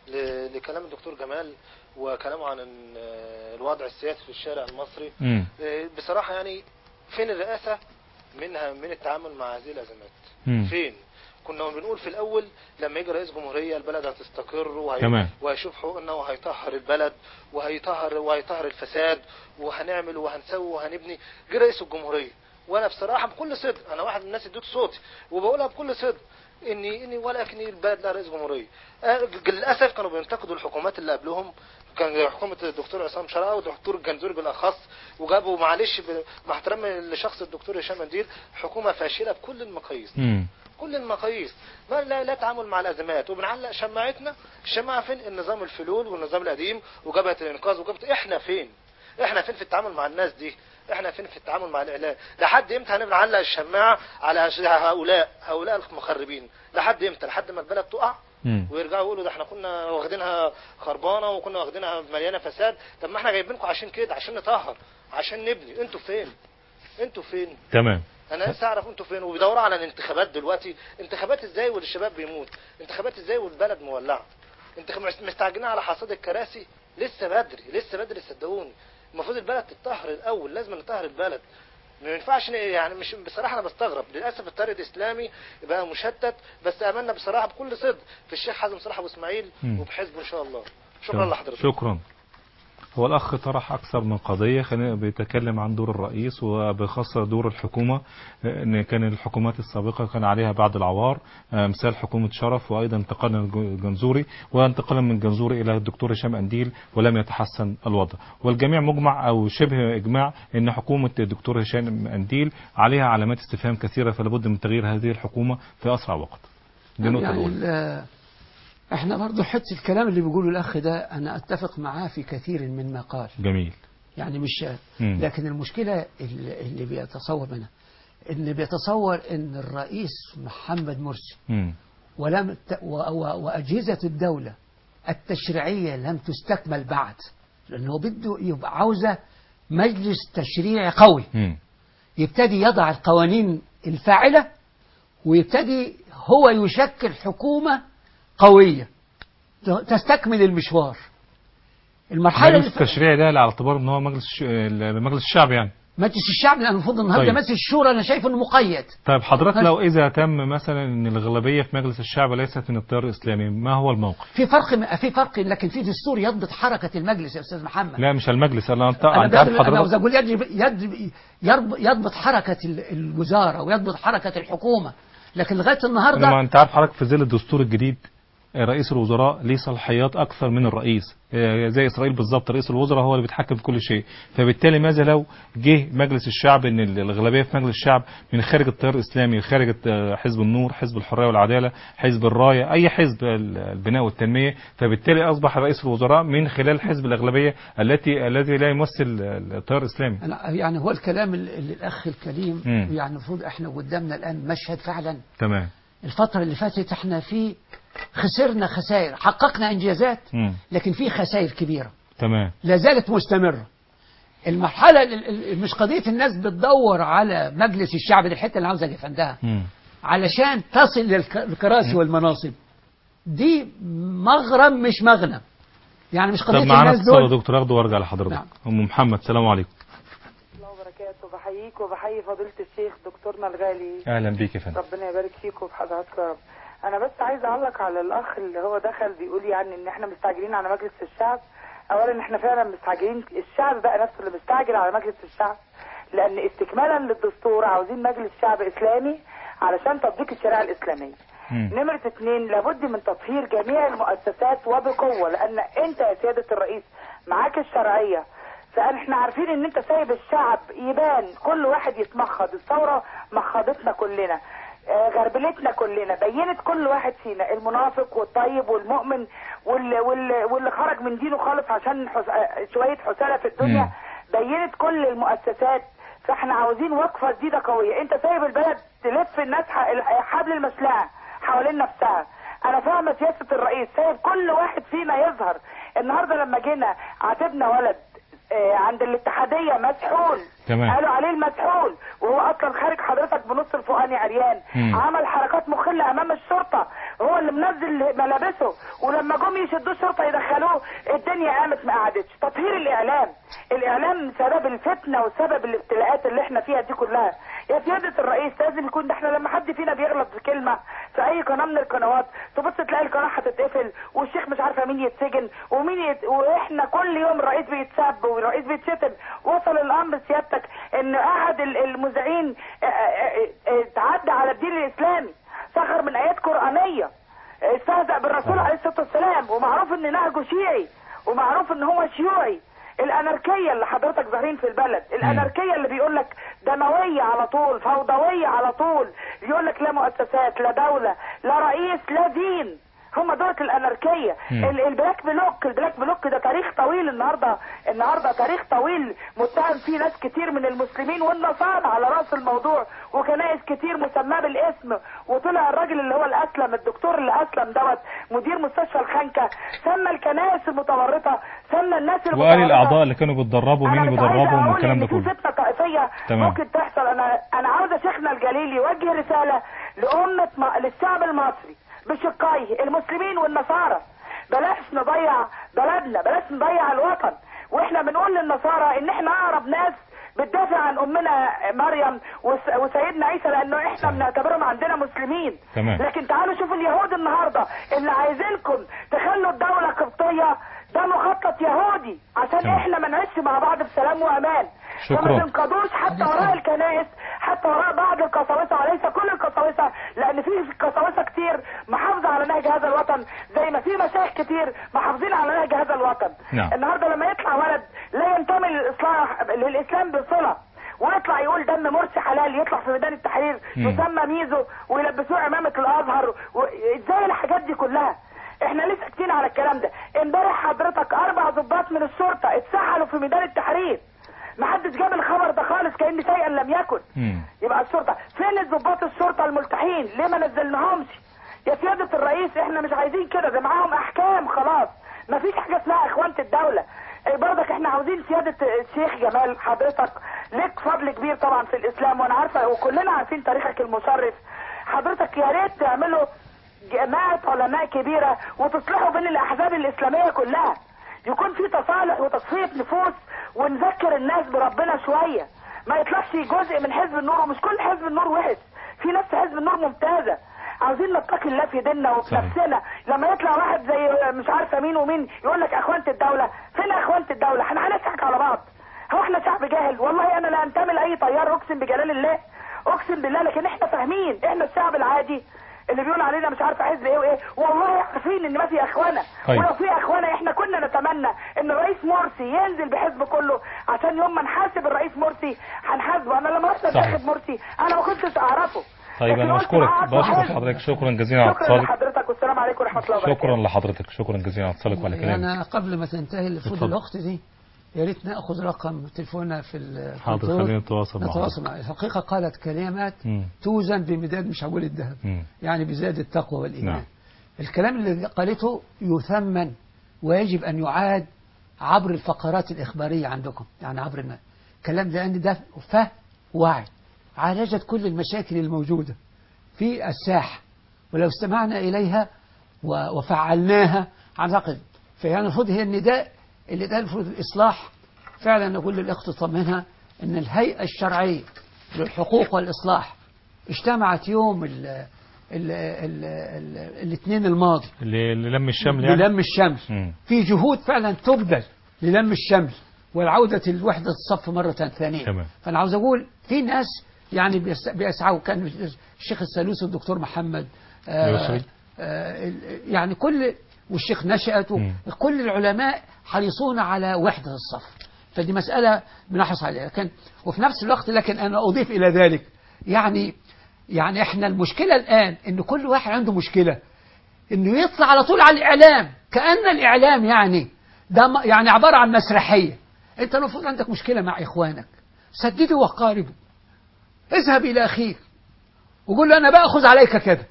ل- لكلام الدكتور جمال وكلامه عن ال- الوضع السياسي في الشارع المصري امم إيه، بصراحه يعني فين الرئاسه منها من التعامل مع هذه الازمات امم فين كنا بنقول في الاول لما يجي رئيس جمهوريه البلد هتستقر وهي... تمام. وهيشوف حقوقنا وهيطهر البلد وهيطهر وهيطهر الفساد وهنعمل وهنسوي وهنبني جه رئيس الجمهوريه وانا بصراحه بكل صدق انا واحد من الناس اديت صوتي وبقولها بكل صدق اني اني ولكن البلد لها رئيس جمهوريه آه، للاسف كانوا بينتقدوا الحكومات اللي قبلهم كان حكومه الدكتور عصام شرقاوي والدكتور الجنزوري بالاخص وجابوا معلش ب- مع احترامي لشخص الدكتور هشام منديل حكومه فاشله بكل المقاييس امم كل المقاييس ما لا, لا تعامل مع الازمات وبنعلق شماعتنا الشماعه فين النظام الفلول والنظام القديم وجبهه الانقاذ وجبهه احنا فين احنا فين في التعامل مع الناس دي احنا فين في التعامل مع الاعلام لحد امتى هنبقى نعلق الشماعه على هؤلاء هؤلاء المخربين لحد امتى لحد ما البلد تقع امم ويرجعوا يقولوا ده احنا كنا واخدينها خربانه وكنا واخدينها مليانه فساد طب ما احنا جايبينكم عشان كده عشان نطهر عشان نبني انتوا فين انتوا فين تمام انا نفسي اعرف انتوا فين وبيدوروا على الانتخابات دلوقتي انتخابات ازاي والشباب بيموت انتخابات ازاي والبلد مولعه انت مستعجلين على حصاد الكراسي لسه بدري لسه بدري صدقوني المفروض البلد تتطهر الاول لازم نطهر البلد ما ينفعش ن- يعني مش بصراحه انا بستغرب للاسف الطريق الاسلامي بقى مشتت بس املنا بصراحه بكل صدق في الشيخ حازم صلاح ابو اسماعيل مم. وبحزبه ان شاء الله شكرا تمام. لحضرتك شكرا هو الأخ طرح أكثر من قضية خلينا بيتكلم عن دور الرئيس وبخاصة دور الحكومة إن كان الحكومات السابقة كان عليها بعض العوار آه، مثال حكومة شرف وأيضا انتقلنا الجنزوري وانتقلنا من الجنزوري إلى الدكتور هشام أنديل ولم يتحسن الوضع والجميع مجمع أو شبه إجماع أن حكومة الدكتور هشام أنديل عليها علامات استفهام كثيرة فلابد من تغيير هذه الحكومة في أسرع وقت دي النقطة يعني الأولى ال- احنا برضو حتى الكلام اللي بيقوله الاخ ده انا اتفق معاه في كثير من ما قال جميل يعني مش مم. لكن المشكلة اللي اللي بيتصور منها اللي بيتصور ان الرئيس محمد مرسي مم. ولم ت- و- و- وأجهزة الدولة التشريعية لم تستكمل بعد لأنه بده يبقى عاوزة مجلس تشريعي قوي مم. يبتدي يضع القوانين الفاعلة ويبتدي هو يشكل حكومة قوية ت- تستكمل المشوار المرحلة مجلس اللي ف- التشريع ده على اعتبار ان هو مجلس الش- مجلس الشعب يعني مجلس الشعب لأن المفروض النهارده طيب. مجلس الشورى أنا شايف إنه مقيد طيب حضرتك ماشي. لو اذا تم مثلا ان الاغلبيه في مجلس الشعب ليست من التيار الاسلامي ما هو الموقف؟ في فرق في فرق لكن في دستور يضبط حركة المجلس يا أستاذ محمد لا مش المجلس انا انت انا انت عارف داخل انا عاوز حضرتك اقول يجب يجب يرب- يضبط حركه ال- الوزاره ويضبط حركه الحكومه لكن لغايه انما النهارده انت عارف حضرتك في ظل الدستور الجديد آه، رئيس الوزراء ليه صلاحيات اكثر من الرئيس آه، زي اسرائيل بالظبط رئيس الوزراء هو اللي بيتحكم في كل شيء فبالتالي ماذا لو جه مجلس الشعب ان ال- الاغلبيه في مجلس الشعب من خارج التيار الاسلامي خارج آه، حزب النور حزب الحريه والعداله حزب الرايه اي حزب ال- البناء والتنميه فبالتالي اصبح رئيس الوزراء من خلال حزب الاغلبيه التي الذي لا يمثل التيار الاسلامي أنا يعني هو الكلام ال- ال- الاخ الكريم مم. يعني المفروض احنا قدامنا الان مشهد فعلا تمام الفتره اللي فاتت احنا في خسرنا خسائر حققنا انجازات مم. لكن في خسائر كبيره تمام لا زالت مستمره المرحله ال- ال- مش قضيه الناس بتدور على مجلس الشعب دي الحته اللي عاوز اجي عندها مم. علشان علشان تصل للكراسي والمناصب دي مغرم مش مغنم يعني مش طب قضيه معانا الناس اتصال يا دول دكتور اخده وارجع لحضرتك نعم. ام محمد السلام عليكم الله وبركاته بحييك وبحيي فضيلة الشيخ دكتورنا الغالي اهلا بيك يا فندم ربنا يبارك فيك وفي حضرتك يا رب انا بس عايزه اعلق على الاخ اللي هو دخل بيقول يعني ان احنا مستعجلين على مجلس الشعب اولا احنا فعلا مستعجلين الشعب بقى نفسه اللي مستعجل على مجلس الشعب لان استكمالا للدستور عاوزين مجلس شعب اسلامي علشان تطبيق الشريعه الاسلاميه مم. نمرة اتنين لابد من تطهير جميع المؤسسات وبقوة لأن أنت يا سيادة الرئيس معاك الشرعية فاحنا عارفين ان انت سايب الشعب يبان كل واحد يتمخض الثورة مخضتنا كلنا آه، غربلتنا كلنا بينت كل واحد فينا المنافق والطيب والمؤمن واللي, واللي, واللي خرج من دينه خالص عشان حس... آه، شوية حسالة في الدنيا بينت كل المؤسسات فاحنا عاوزين وقفه جديده قويه انت سايب البلد تلف الناس ح- حبل المشنقه حوالين نفسها انا فاهمه سياسه الرئيس سايب كل واحد فينا يظهر النهارده لما جينا عاتبنا ولد آه، عند الاتحاديه مسحول تمام. قالوا عليه المسحول وهو اصلا خارج حضرتك بنص الفوقاني عريان مم. عمل حركات مخله امام الشرطه هو اللي منزل ملابسه ولما جم يشدوه الشرطه يدخلوه الدنيا قامت ما قعدتش تطهير الاعلام الاعلام سبب الفتنه وسبب الابتلاءات اللي احنا فيها دي كلها يا سياده الرئيس لازم يكون ده احنا لما حد فينا بيغلط في كلمه في اي قناه من القنوات تبص تلاقي القناه هتتقفل والشيخ مش عارفه مين يتسجن ومين يت... واحنا كل يوم الرئيس بيتسب والرئيس بيتشتم وصل الامر سيادتك ان احد ال- المذيعين اه، اه، اه، تعدى على الدين الاسلامي سخر من ايات قرانيه استهزأ بالرسول عليه الصلاه والسلام ومعروف ان نهجه شيعي ومعروف ان هو شيوعي الاناركيه اللي حضرتك ظاهرين في البلد الاناركيه اللي بيقول لك دمويه على طول فوضويه على طول يقول لك لا مؤسسات لا دوله لا رئيس لا دين هم دولة الاناركيه مم. ال- البلاك بلوك البلاك بلوك ده تاريخ طويل النهارده النهارده تاريخ طويل متهم فيه ناس كتير من المسلمين والنصارى على راس الموضوع وكنائس كتير مسماه بالاسم وطلع الراجل اللي هو الاسلم الدكتور اللي اسلم دوت مدير مستشفى الخنكه سمى الكنائس المتورطه سمى الناس وقال المتورطة. الاعضاء اللي كانوا بيتدربوا مين أنا اللي مش عايزة بيدربهم أقول والكلام إن ده في كله فتنه طائفيه تمام. ممكن تحصل انا انا عاوزه شيخنا الجليل يوجه رساله لامه م... للشعب المصري بشقيه المسلمين والنصارى بلاش نضيع بلدنا بلاش نضيع الوطن واحنا بنقول للنصارى ان احنا اقرب ناس بتدافع عن امنا مريم وس- وسيدنا عيسى لانه احنا بنعتبرهم عندنا مسلمين تمام. لكن تعالوا شوفوا اليهود النهارده اللي عايزينكم تخلوا الدوله قبطيه ده مخطط يهودي عشان تمام. احنا ما نعيش مع بعض في سلام وامان شكراً. فما تنقضوش حتى وراء الكنائس حتى وراء بعض القساوسه وليس كل القساوسه لان في قساوسه كتير محافظه على نهج هذا الوطن زي ما في مشايخ كتير محافظين على نهج هذا الوطن نعم. النهارده لما يطلع ولد لا ينتمي للاصلاح للاسلام بصله ويطلع يقول دم مرسي حلال يطلع في ميدان التحرير مم. يسمى ميزو ويلبسوه عمامه الازهر و- ازاي الحاجات دي كلها احنا لسه ساكتين على الكلام ده امبارح حضرتك اربع ضباط من الشرطه اتسحلوا في ميدان التحرير محدش جاب الخبر ده خالص كان شيئا لم يكن مم. يبقى الشرطه فين الضباط الشرطه الملتحين ليه ما نزلناهمش يا سياده الرئيس احنا مش عايزين كده ده معاهم احكام خلاص ما فيش حاجه اسمها اخوانه الدوله إيه برضك احنا عاوزين سياده الشيخ جمال حضرتك لك فضل كبير طبعا في الاسلام وانا عارفه وكلنا عارفين تاريخك المشرف حضرتك يا ريت تعملوا جماعه علماء كبيره وتصلحوا بين الاحزاب الاسلاميه كلها يكون في تصالح وتصفيه نفوس ونذكر الناس بربنا شويه ما يطلعش جزء من حزب النور ومش كل حزب النور وحش في ناس في حزب النور ممتازه عاوزين نتقي الله في ديننا وفي صحيح. نفسنا لما يطلع واحد زي مش عارفه مين ومين يقول لك اخوانه الدوله فين اخوانه الدوله احنا هنضحك على بعض هو احنا شعب جاهل والله انا لا انتمي لاي تيار اقسم بجلال الله اقسم بالله لكن احنا فاهمين احنا الشعب العادي اللي بيقول علينا مش عارفه حزب ايه وايه والله عارفين ان ما في اخوانا طيب. ولو في اخوانا احنا كنا نتمنى ان الرئيس مرسي ينزل بحزب كله عشان يوم ما نحاسب الرئيس مرسي هنحاسبه انا لما رحت صحيح. انتخب مرسي انا ما كنتش اعرفه طيب لكن انا قلت بشكرك معاه بشكر حزب. حضرتك شكرا جزيلا على شكرا اتصالك لحضرتك والسلام عليكم ورحمه الله وبركاته شكرا لحضرتك شكرا جزيلا على اتصالك وعلى كلامك أنا قبل ما تنتهي المفروض اتفضل. الوقت دي يا ريت ناخذ رقم تليفوننا في حاضر الكنترول. خلينا نتواصل مع نتواصل معه الحقيقة قالت كلمات مم. توزن بمداد مش هقول الذهب مم. يعني بزاد التقوى والإيمان نعم. الكلام اللي قالته يثمن ويجب أن يعاد عبر الفقرات الإخبارية عندكم يعني عبر الم... الكلام ده أن ده فهم وعي عالجت كل المشاكل الموجودة في الساحة ولو استمعنا إليها و- وفعلناها أعتقد فهي المفروض هي النداء اللي ده المفروض الإصلاح فعلا نقول للأخت طمنها أن الهيئة الشرعية للحقوق والإصلاح اجتمعت يوم ال ال ال ال الاثنين الماضي اللي اللي لم الشمل يعني للم الشمل مم. في جهود فعلا تبذل للم الشمل والعودة لوحدة الصف مرة ثانية تمام. فأنا عاوز أقول في ناس يعني بيس- بيسعوا كان الشيخ السلوسي والدكتور محمد اليسري. آه ال- يعني كل والشيخ نشأت مم. كل العلماء حريصون على وحدة الصف فدي مسألة بنحرص عليها لكن وفي نفس الوقت لكن أنا أضيف إلى ذلك يعني يعني احنا المشكلة الآن إن كل واحد عنده مشكلة انه يطلع على طول على الاعلام كان الاعلام يعني ده م- يعني عباره عن مسرحيه انت المفروض عندك مشكله مع اخوانك سددوا وقاربوا اذهب إلى أخيك وقول له أنا بأخذ عليك كذا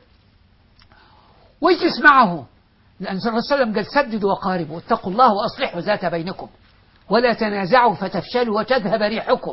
واجلس معه لأن صلى الله عليه وسلم قال سددوا وقاربوا واتقوا الله وأصلحوا ذات بينكم ولا تنازعوا فتفشلوا وتذهب ريحكم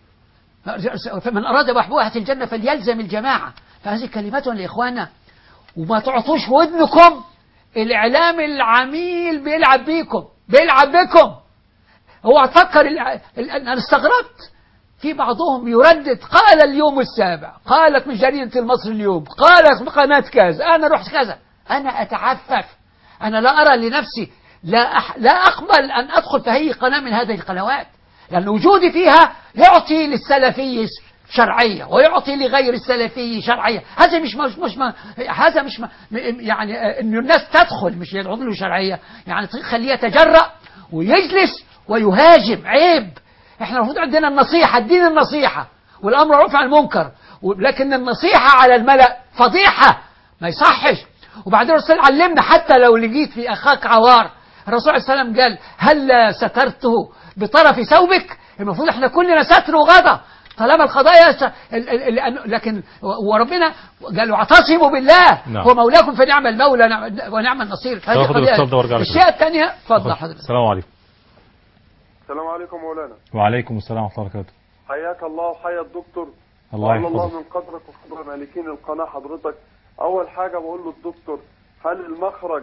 فمن أراد بحبوحة الجنة فليلزم الجماعة فهذه كلمة لإخواننا وما تعطوش ودنكم الإعلام العميل بيلعب بيكم بيلعب بكم هو تفكر الع- ال- أنا استغربت في بعضهم يردد قال اليوم السابع قالت من جريدة المصري اليوم قالت قناة كذا أنا رحت كذا أنا أتعفف أنا لا أرى لنفسي لا أح لا أقبل أن أدخل في أي قناة من هذه القنوات لأن وجودي فيها يعطي للسلفي شرعية ويعطي لغير السلفي شرعية هذا مش مش, مش ما هذا مش ما يعني آه، إن الناس تدخل مش يدعون له شرعية يعني تخليه يتجرأ ويجلس ويهاجم عيب احنا المفروض عندنا النصيحة الدين النصيحة والأمر معروف عن المنكر لكن النصيحة على الملأ فضيحة ما يصحش وبعدين الرسول علمنا حتى لو لقيت في أخاك عوار الرسول عليه السلام قال هل سترته بطرف ثوبك المفروض احنا كلنا ستر وغضا طالما القضايا س... ال- ال- ال- لكن و- وربنا قال اعتصموا بالله نعم. هو مولاكم فنعم المولى نعم- ونعم النصير هذه آخد قضية. الاتصال ده وارجع لك. الشيء الثانية اتفضل حضرتك السلام عليكم السلام عليكم مولانا وعليكم السلام ورحمة الله وبركاته حياك الله وحيا الدكتور الله وعلى الله يحفظك من قدرك وقدر مالكين القناة حضرتك أول حاجة بقول له الدكتور هل المخرج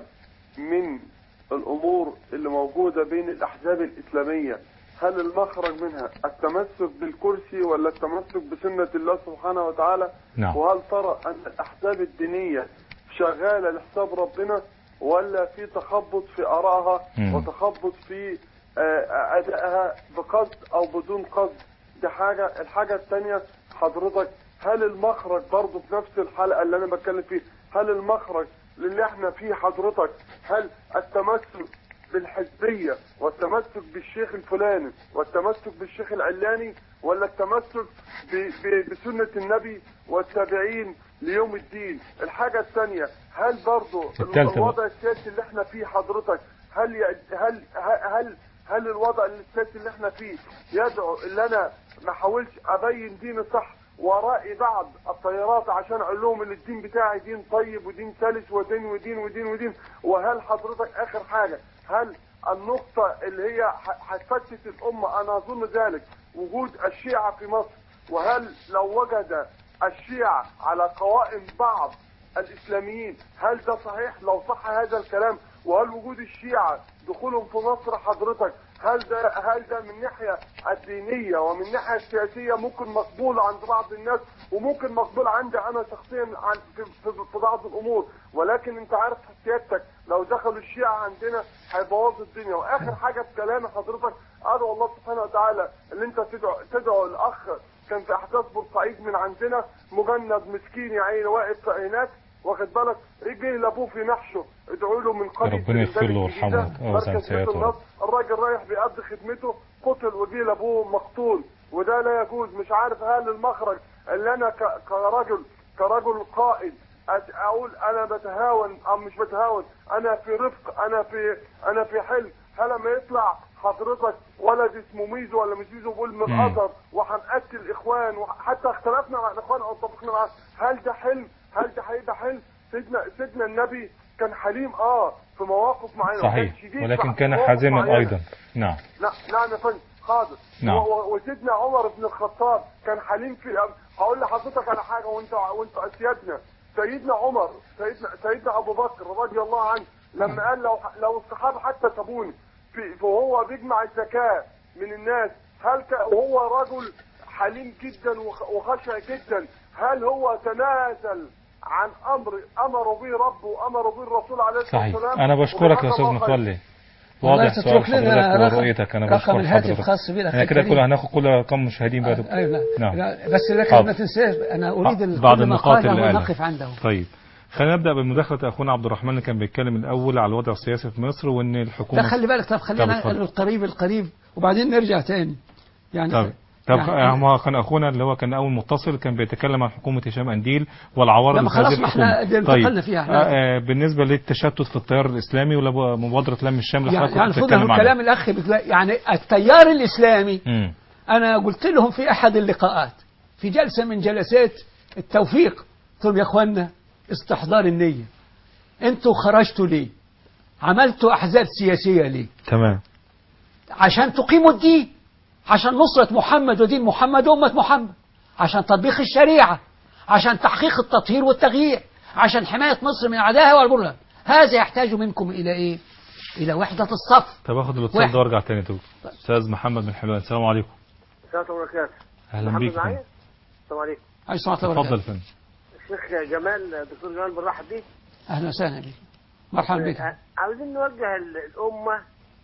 من الأمور اللي موجودة بين الأحزاب الإسلامية هل المخرج منها التمسك بالكرسي ولا التمسك بسنة الله سبحانه وتعالى نعم. وهل ترى أن الأحزاب الدينية شغالة لحساب ربنا ولا في تخبط في آرائها مم. وتخبط في آه، أدائها بقصد أو بدون قصد دي حاجة الحاجة الثانية حضرتك هل المخرج برضه في نفس الحلقة اللي أنا بتكلم فيه هل المخرج للي احنا فيه حضرتك هل التمسك بالحزبية والتمسك بالشيخ الفلاني والتمسك بالشيخ العلاني ولا التمسك ب- ب- بسنة النبي والتابعين ليوم الدين الحاجة الثانية هل برضه التالتة بقى. الوضع السياسي اللي احنا فيه حضرتك هل ي- هل هل هل الوضع السياسي اللي احنا فيه يدعو ان انا ما احاولش ابين ديني صح ورائي بعض التيارات عشان اقول لهم ان الدين بتاعي دين طيب ودين سلس ودين ودين ودين ودين وهل حضرتك اخر حاجه هل النقطه اللي هي ح- هتفتت الامه انا اظن ذلك وجود الشيعه في مصر وهل لو وجد الشيعة على قوائم بعض الإسلاميين هل ده صحيح لو صح هذا الكلام وهل وجود الشيعة دخولهم في مصر حضرتك هل ده هل ده من الناحية الدينية ومن الناحية السياسية ممكن مقبول عند بعض الناس وممكن مقبول عندي أنا شخصيا عن في, في, في بعض الأمور ولكن أنت عارف سيادتك لو دخلوا الشيعة عندنا هيبوظوا الدنيا وآخر حاجة في كلامي حضرتك أدعو الله سبحانه وتعالى اللي أنت تدعو تدعو الأخ كان في احداث بورسعيد من عندنا مجند مسكين يا عيني واقف هناك واخد بالك رجليه لابوه في نحشه ادعوا له من قريه ربنا يغفر له الإنتاج الجديدة، ويرحمه ويوسع مركز سيئاته بيت النصر الراجل رايح بيقضي خدمته قتل وجه لابوه مقتول وده لا يجوز مش عارف هل المخرج اللي انا ك- كرجل كرجل قائد أت- اقول انا بتهاون او مش بتهاون انا في رفق انا في انا في حلم هل لما يطلع حضرتك ولد اسمه ميزو ولا مش ميزو بيقول من مم. قطر وهنقتل الاخوان وحتى اختلفنا مع الاخوان او اتفقنا معاهم هل ده حلم هل ده هيبقى حلم سيدنا سيدنا النبي كان حليم اه في مواقف معينه وكان صحيح شديد ولكن في كان مواقف حازما معينة. أيضا نعم لا نعم يا فندم حاضر نعم. و- و- وسيدنا عمر بن الخطاب كان حليم في هقول لحضرتك على حاجه وانت وانت اسيادنا سيدنا عمر سيدنا سيدنا ابو بكر رضي الله عنه لما قال لو لو الصحابه حتى سابوني في- فهو بيجمع الزكاه من الناس هل ك- وهو رجل حليم جدا وخ- وخشع جدا هل هو تنازل عن امر امر به ربه وامر به الرسول عليه الصلاه صحيح والسلام أنا بشكرك يا وجزاك أستاذ الله خير. متولي والله واضح تترك سؤال لنا حضرتك رقم- ورؤيتك أنا رقم بشكر الهاتف حضرتك خاص بالأخ أنا كده الكريم. كل هناخد كل أرقام المشاهدين بقى آه، أيوة نعم. لا بس لكن حاضر. ما تنساش أنا أريد آه، ال- بعض كل ما النقاط قاله اللي قالها. ونقف عنده طيب خلينا نبدأ بمداخلة أخونا عبد الرحمن اللي كان بيتكلم الأول على الوضع السياسي في مصر وإن لا الحكومة خلي بالك طب طب خلينا اتفضل. القريب القريب وبعدين نرجع تاني يعني طب طب يعني- ما كان اخونا اللي هو كان اول متصل كان بيتكلم عن حكومه هشام انديل والعوارض لا، ما في هذه خلاص، ما احنا الحكومة. انتقلنا طيب فيها. آه آه بالنسبه للتشتت في التيار الاسلامي ولا مبادره لم الشمل يعني حضرتك يعني كنت المفروض بتتكلم إنه عنها. كلام الأخ بتلا- يعني التيار الإسلامي مم. أنا قلت لهم في أحد اللقاءات في جلسة من جلسات التوفيق قلت لهم يا أخوانا استحضار النية أنتوا خرجتوا ليه عملتوا أحزاب سياسية ليه تمام عشان تقيموا الدين عشان نصرة محمد ودين محمد وأمة محمد عشان تطبيق الشريعة عشان تحقيق التطهير والتغيير عشان حماية مصر من أعدائها والبرهان هذا يحتاج منكم إلى إيه؟ إلى وحدة الصف طب اخد الاتصال واحد. ده وارجع تاني دكتور استاذ محمد من حلوان السلام عليكم السلام عليكم وبركاته اهلا محمد بيك معايا السلام عليكم عليه الصلاة والسلام اتفضل يا فندم الشيخ جمال دكتور جمال بنرحب بيك أهلا وسهلا بك مرحبا بك آه، عاوزين نوجه ال- الأمة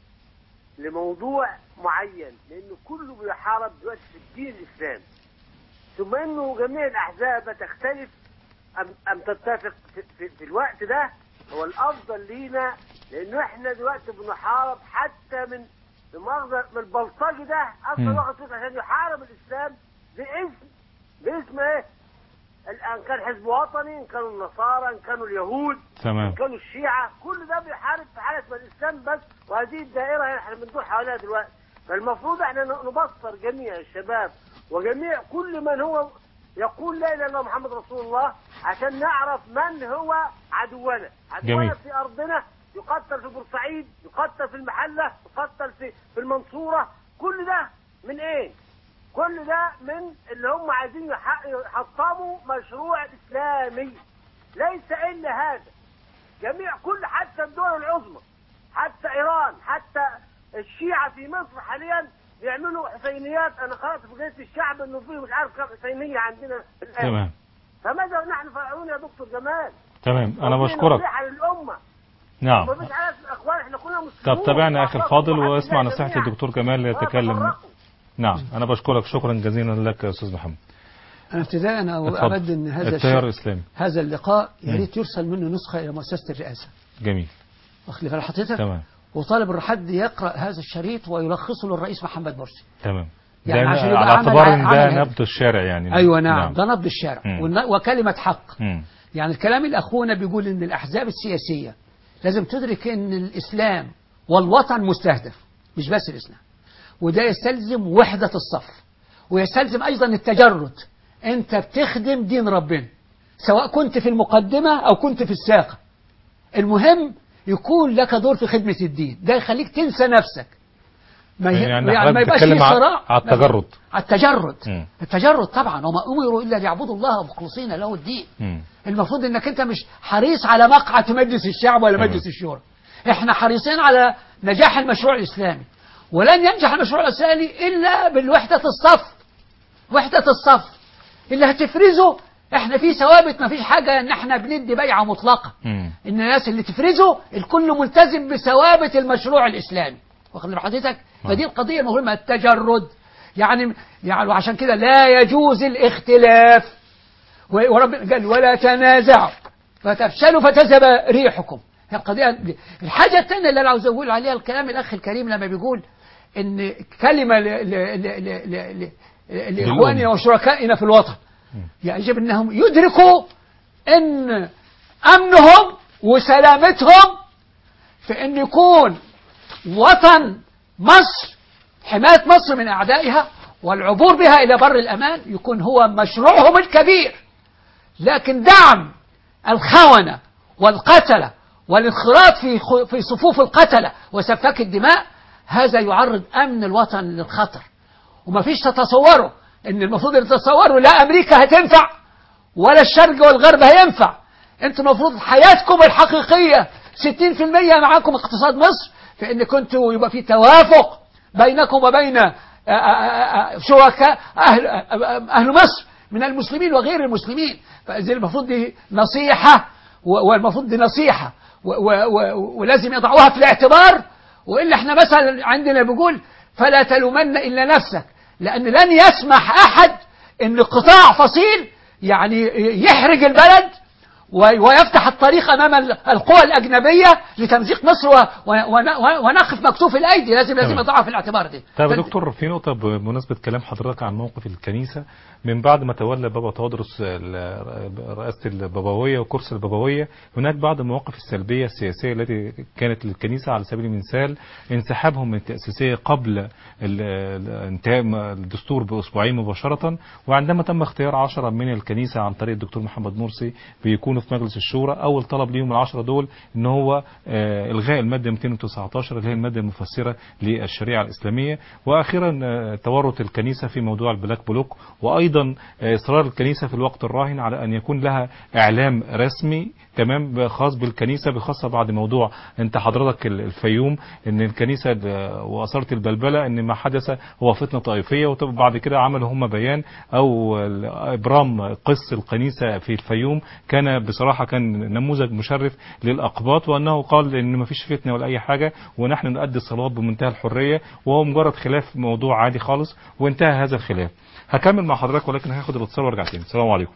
لموضوع معين لأنه كله بيحارب دلوقتي في الدين الإسلامي ثم أنه جميع الأحزاب تختلف أم, أم تتفق في, في, في الوقت ده هو الأفضل لينا لأنه إحنا دلوقتي بنحارب حتى من بمؤاخذة من البلطجي ده أصلا مم. واخد فكرة عشان يحارب الإسلام باسم باسم إيه؟ الآن كان حزب وطني إن كانوا النصارى إن كانوا اليهود تمام كانوا الشيعة كل ده بيحارب في حالة ما الإسلام بس وهذه الدائرة هي احنا بندور حواليها دلوقتي فالمفروض احنا نبصر جميع الشباب وجميع كل من هو يقول لا إله إلا الله محمد رسول الله عشان نعرف من هو عدونا عدونا جميل. في أرضنا يقتل في بورسعيد يقتل في المحلة يقتل في في المنصورة كل ده من ايه؟ كل ده من اللي هم عايزين يح- يحطموا مشروع إسلامي ليس إلا هذا جميع كل حتى الدول العظمى حتى إيران حتى الشيعة في مصر حاليا بيعملوا حسينيات أنا قرأت في جريدة الشعب إنه في مش عارف كم حسينية عندنا الآن تمام فماذا نحن فاعلون يا دكتور جمال؟ تمام انا ودي بشكرك نصيحة للأمة نعم مفيش عارف الأخوان احنا كلنا مسلمون طب تابعنا اخي الفاضل وعباد واسمع الله نصيحة جميعاً. الدكتور جمال يتكلم وتفرقوا. نعم انا بشكرك شكرا جزيلا لك يا استاذ محمد أنا ابتداء أنا اتفضل. أود أن هذا التيار الشيء الاسلامي هذا اللقاء يا مم. ريت يرسل منه نسخة إلى مؤسسة الرئاسة جميل واخد بالك حضرتك تمام وطالب الحد يقرأ هذا الشريط ويلخصه للرئيس محمد مرسي تمام يعني ده عشان يبقى على عمل- اعتبار ان ده عمل هذا. نبض الشارع يعني أيوة نعم ده نبض الشارع مم. والن- وكلمة حق مم. يعني الكلام الأخونا بيقول إن الأحزاب السياسية لازم تدرك إن الإسلام والوطن مستهدف مش بس الإسلام وده يستلزم وحدة الصف ويستلزم أيضا التجرد أنت بتخدم دين ربنا سواء كنت في المقدمة أو كنت في الساقة المهم يكون لك دور في خدمة الدين ده يخليك تنسى نفسك ما ي- يعني يعني ما حضرتك يبقاش فيه بتتكلم ع- صراع على التجرد. على التجرد مم. التجرد طبعا وما أمروا إلا ليعبدوا الله مخلصين له الدين مم. المفروض انك انت مش حريص على مقعد مجلس الشعب ولا تمام. مجلس الشورى احنا حريصين على نجاح المشروع الاسلامي ولن ينجح المشروع الاسلامي الا بالوحدة الصف وحدة الصف اللي هتفرزه احنا في ثوابت ما فيش حاجة ان احنا بندي بيعة مطلقة مم. ان الناس اللي تفرزه الكل ملتزم بثوابت المشروع الاسلامي واخد بال حضرتك فدي القضية المهمة التجرد يعني يعني وعشان كده لا يجوز الاختلاف و- ورب قال ولا تنازعوا فتفشلوا فتذهب ريحكم هي القضية دي. الحاجة الثانية اللي أنا عاوز أقول عليها الكلام الأخ الكريم لما بيقول إن كلمة ل- ل- ل- ل- ل- ل- لإخواننا وشركائنا في الوطن يجب أنهم يدركوا أن أمنهم وسلامتهم في أن يكون وطن مصر حماية مصر من أعدائها والعبور بها إلى بر الأمان يكون هو مشروعهم الكبير لكن دعم الخونة والقتلة والانخراط في خ- في صفوف القتلة وسفاك الدماء هذا يعرض أمن الوطن للخطر وما فيش تتصوروا ان المفروض ان تتصوروا لا امريكا هتنفع ولا الشرق والغرب هينفع انتوا المفروض حياتكم الحقيقية 60% معاكم اقتصاد مصر فان كنتوا يبقى في توافق بينكم وبين آه، آه، آه، شركاء اهل آه، آه، اهل مصر من المسلمين وغير المسلمين فإذا المفروض دي نصيحة و- والمفروض دي نصيحة و- و- و- ولازم يضعوها في الاعتبار وإلا احنا مثلا عندنا بيقول فلا تلومن إلا نفسك لأن لن يسمح أحد أن قطاع فصيل يعني يحرج البلد وي- ويفتح الطريق أمام ال- القوى الأجنبية لتمزيق مصر و- و- ون- ونقف مكتوف الأيدي لازم لازم تمام. يضعها في الاعتبار دي طيب يا فال- دكتور في نقطة بمناسبة كلام حضرتك عن موقف الكنيسة من بعد ما تولى بابا تودرس ال- رئاسة البابوية وكرسي البابوية هناك بعض المواقف السلبية السياسية التي كانت للكنيسة على سبيل المثال انسحابهم من التأسيسية قبل ال- ال- انتهاء الدستور بأسبوعين مباشرة وعندما تم اختيار عشرة من الكنيسة عن طريق الدكتور محمد مرسي بيكونوا في مجلس الشورى أول طلب ليهم العشرة دول إن هو آه، إلغاء المادة 219 اللي هي المادة المفسرة للشريعة الإسلامية وأخيرا آه، تورط الكنيسة في موضوع البلاك بلوك وأيضا آه، إصرار الكنيسة في الوقت الراهن على أن يكون لها إعلام رسمي تمام خاص بالكنيسة بخاصة بعد موضوع أنت حضرتك ال- الفيوم أن الكنيسة آه، وأثارت البلبلة أن ما حدث هو فتنة طائفية وبعد كده عملوا هم بيان أو ال- إبرام قس الكنيسة في الفيوم كان بصراحة كان نموذج مشرف للأقباط وأنه قال إن ما فيش فتنة ولا أي حاجة ونحن نؤدي الصلوات بمنتهى الحرية وهو مجرد خلاف موضوع عادي خالص وانتهى هذا الخلاف هكمل مع حضرتك ولكن هاخد الاتصال وارجع تاني السلام عليكم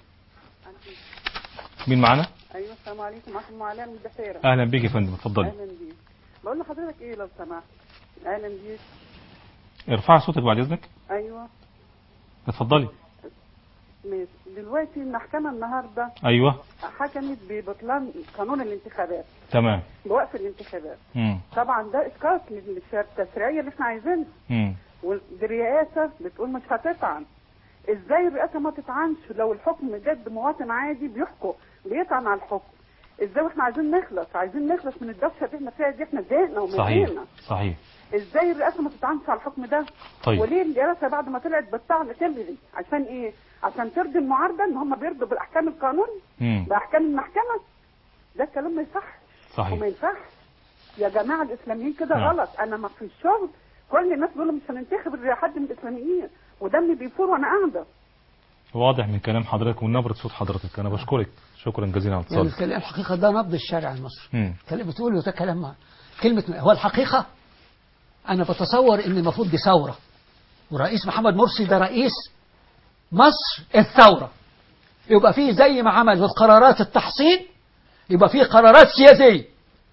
مين معانا ايوه السلام عليكم معكم ام علاء من البحيره اهلا بيك يا فندم اتفضلي اهلا بيك بقول لحضرتك ايه لو سمحت اهلا بيك ارفعي صوتك بعد اذنك ايوه اتفضلي ماشي دلوقتي المحكمه النهارده ايوه حكمت ببطلان قانون الانتخابات تمام بوقف الانتخابات امم طبعا ده اسقاط للتشريعيه اللي احنا عايزينها امم والرئاسه بتقول مش هتطعن ازاي الرئاسه ما تطعنش لو الحكم جد مواطن عادي بيحكم بيطعن على الحكم ازاي واحنا عايزين نخلص عايزين نخلص من الدوشه اللي احنا فيها دي احنا زهقنا صحيح ومزهقنا صحيح ازاي الرئاسه ما تطعنش على الحكم ده طيب. وليه الرئاسه بعد ما طلعت بالطعن تلغي عشان ايه عشان ترضي المعارضه ان هم بيرضوا بالاحكام القانون امم باحكام المحكمه ده الكلام ما يصحش صحيح وما ينفعش يا جماعه الاسلاميين كده نعم. غلط انا ما في الشغل كل الناس بيقولوا مش هننتخب حد من الاسلاميين ودمي بيفور وانا قاعده واضح من كلام حضرتك ومن نبرة صوت حضرتك انا بشكرك شكرا جزيلا على يعني الاتصال الكلام الحقيقة ده نبض الشارع المصري امم كلام بتقول ده كلام ما- كلمة هو الحقيقة أنا بتصور إن المفروض دي ثورة ورئيس محمد مرسي ده رئيس مصر الثورة يبقى فيه زي ما عمل في قرارات التحصين يبقى فيه قرارات سياسية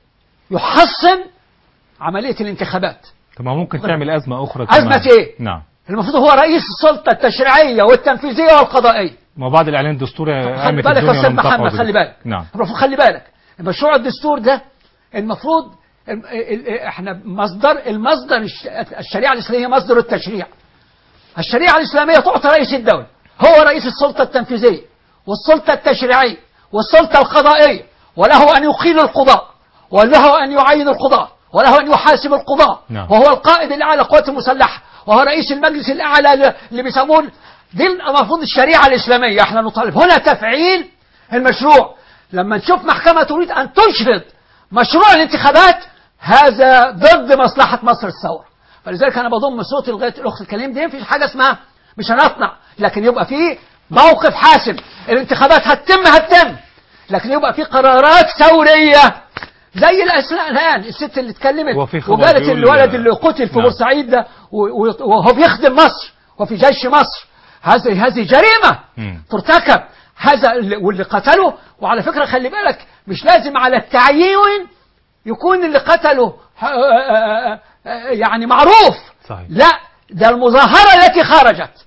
يحصن عملية الانتخابات طب ما ممكن تعمل ازمه اخرى أزمة كمان. إيه؟ نعم المفروض هو رئيس السلطة التشريعية والتنفيذية والقضائية ما بعد الاعلان الدستوري خلي قامت بالك يا الدنيا استاذ ولم تقعد محمد خلي بالك نعم المفروض خلي بالك مشروع الدستور ده المفروض ال- ال- ال- احنا مصدر المصدر الش- الشريعه الاسلاميه مصدر التشريع الشريعه الاسلاميه تعطي رئيس الدوله هو رئيس السلطه التنفيذيه والسلطه التشريعيه والسلطه القضائيه وله ان يقيل القضاء وله ان يعين القضاء وله ان يحاسب القضاء نعم. وهو القائد الاعلى للقوات المسلحه وهو رئيس المجلس الاعلى اللي بيسموه دي المفروض الشريعه الاسلاميه احنا نطالب هنا تفعيل المشروع لما نشوف محكمه تريد ان تشهد مشروع الانتخابات هذا ضد مصلحه مصر الثوره فلذلك انا بضم صوتي لغايه الاخت الكريم دي مفيش حاجه اسمها مش هنصنع لكن يبقى في موقف حاسم الانتخابات هتتم هتتم لكن يبقى في قرارات ثوريه زي الأسماء الآن الست اللي اتكلمت هو في خبر وقالت بيقول- الولد اللي قتل في نعم. بورسعيد ده و- و- وهو بيخدم مصر وفي جيش مصر هذه هذه جريمة مم. ترتكب هذا اللي- واللي قتله وعلى فكرة خلي بالك مش لازم على التعيين يكون اللي قتله ه- آه، آه، آه، يعني معروف صحيح. لا ده المظاهرة التي خرجت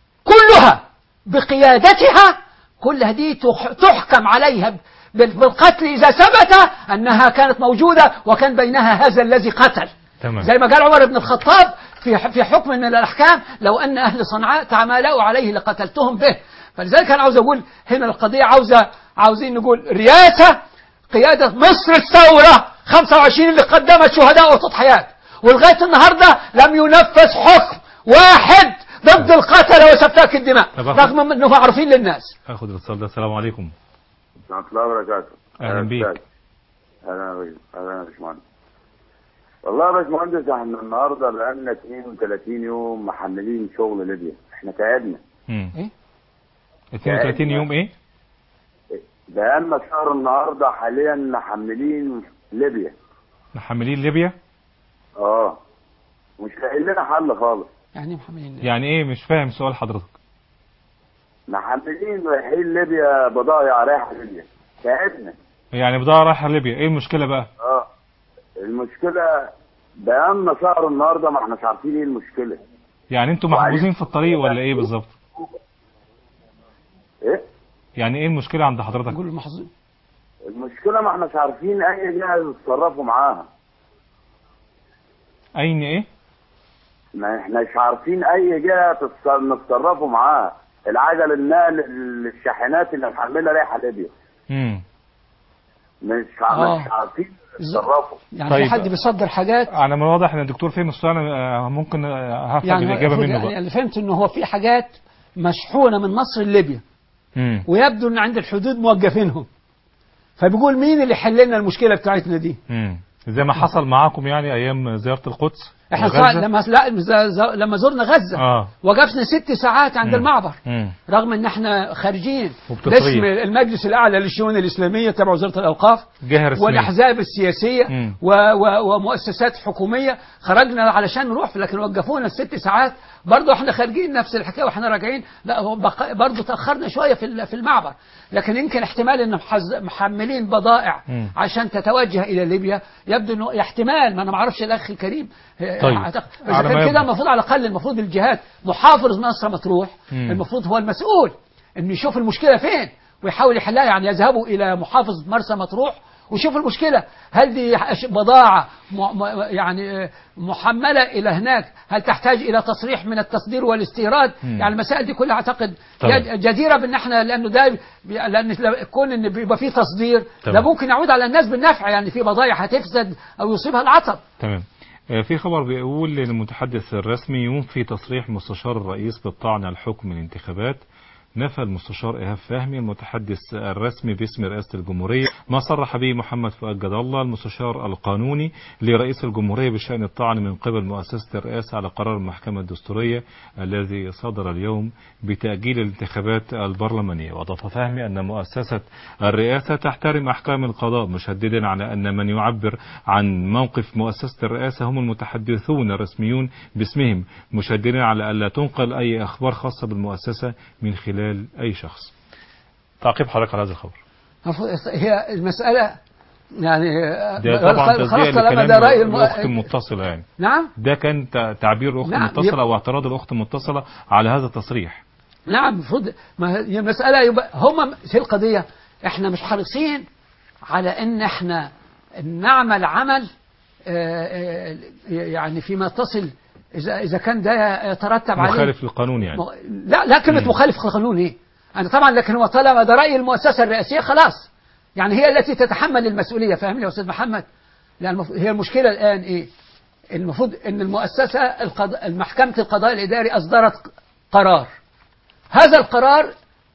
كلها بقيادتها كل هذه تح- تحكم عليها بال- بالقتل إذا ثبت أنها كانت موجودة وكان بينها هذا الذي قتل تمام زي ما قال عمر بن الخطاب في في حكم من الأحكام لو أن أهل صنعاء تعاملوا عليه لقتلتهم به فلذلك أنا عاوز أقول هنا القضية عاوزة عاوزين نقول رئاسة قيادة مصر الثورة 25 اللي قدمت شهداء وتضحيات ولغاية النهاردة لم ينفذ حكم واحد ضد القتلة وسفاك الدماء طب أخذ- رغم انه معروفين للناس اخد الاتصال ده السلام عليكم ورحمة الله وبركاته أهلا بيك. أستاذ. أهلا يا باشا أهلا يا باشمهندس والله يا باشمهندس احنا النهارده بقالنا 32 يوم محملين شغل ليبيا احنا تعبنا امم إيه؟ 32 يوم ايه بقالنا شهر النهارده حاليا محملين ليبيا محملين ليبيا اه مش لاقيين لنا حل خالص يعني محملين يعني ايه مش فاهم سؤال حضرتك محملين رايحين ليبيا بضايع رايحه ليبيا ساعدنا يعني بضاعة رايحة ليبيا ايه المشكلة بقى اه المشكله بقالنا شهر النهارده ما احناش عارفين ايه المشكله يعني انتوا محجوزين في الطريق ولا ايه بالظبط ايه يعني ايه المشكلة عند حضرتك نقول المحظوظ المشكله ما احناش عارفين اي جهه يتصرفوا معاها اين ايه ما احناش عارفين اي جهه تتص- نتصرفوا معاها العجل النقل الشاحنات اللي محمله رايحه ليبيا امم مش ع- آه. مش عارفين ز- يتصرفوا يعني طيب. في حد بيصدر حاجات انا من الواضح ان الدكتور فهم السؤال أنا، آه، ممكن آه، هفهم يعني الاجابة منه يعني بقى اللي فهمت انه هو في حاجات مشحونه من مصر لليبيا امم ويبدو ان عند الحدود موقفينهم فبيقول مين اللي يحل لنا المشكله بتاعتنا دي امم زي ما حصل معاكم يعني ايام زيارة القدس احنا وغزة؟ صار لما لا ز- ز- لما زرنا غزه اه وقفنا ست ساعات عند مم. المعبر امم رغم ان احنا خارجين وبتصريح. باسم المجلس الاعلى للشؤون الاسلاميه تبع وزاره الاوقاف جهة رسمية والاحزاب السياسيه مم. و و ومؤسسات حكوميه خرجنا علشان نروح لكن وقفونا الست ساعات برضه احنا خارجين نفس الحكايه واحنا راجعين لا هو بق- برضه تاخرنا شويه في ال- في المعبر لكن يمكن احتمال ان محز- محملين بضائع مم. عشان تتوجه الى ليبيا يبدو انه احتمال ما انا ما اعرفش الاخ الكريم طيب. أعتقد- على اذا ما كان كده يبدو. المفروض على الاقل المفروض الجهات محافظ مصر مطروح مم. المفروض هو المسؤول انه يشوف المشكله فين ويحاول يحلها يعني يذهبوا الى محافظ مرسى مطروح ويشوف المشكله هل دي أش- بضاعه م- م- يعني آه، محمله الى هناك هل تحتاج الى تصريح من التصدير والاستيراد مم. يعني المسائل دي كلها اعتقد طبعا. جد- جديره بان احنا لانه ده بي- لان لا- كون ان بيبقى فيه تصدير طبعا. ده ممكن يعود على الناس بالنفع يعني في بضائع هتفسد او يصيبها العطب تمام آه، في خبر بيقول ان المتحدث الرسمي ينفي تصريح مستشار الرئيس بالطعن على حكم الانتخابات نفى المستشار إيهاب فهمي المتحدث الرسمي باسم رئاسة الجمهورية ما صرح به محمد فؤاد جد الله المستشار القانوني لرئيس الجمهورية بشأن الطعن من قبل مؤسسة الرئاسة على قرار المحكمة الدستورية الذي صدر اليوم بتأجيل الانتخابات البرلمانية وأضاف فهمي أن مؤسسة الرئاسة تحترم أحكام القضاء مشددا على أن من يعبر عن موقف مؤسسة الرئاسة هم المتحدثون الرسميون باسمهم مشددا على ألا تنقل أي أخبار خاصة بالمؤسسة من خلال أي شخص تعقيب حضرتك على هذا الخبر المفروض- هي المساله يعني ده طبعا خلاص تصديق طالما ده راي لكلام الم... الأخت المتصلة يعني نعم ده كان ت- تعبير الأخت نعم، المتصلة يبقى- أو اعتراض الأخت المتصلة على هذا التصريح نعم المفروض ما هي المسألة يبقى هم في القضية احنا مش حريصين على ان احنا نعمل عمل آه، آه، يعني فيما تصل اذا اذا كان ده يترتب عليه مخالف للقانون يعني م- لا لا كلمة مم. مخالف للقانون ايه؟ أنا طبعا لكن هو طالما ده رأي المؤسسة الرئاسية خلاص يعني هي التي تتحمل المسؤولية فاهمني يا أستاذ محمد؟ لأن المف- هي المشكلة الآن إيه؟ المفروض أن المؤسسة القضاء محكمة القضاء الإداري أصدرت قرار هذا القرار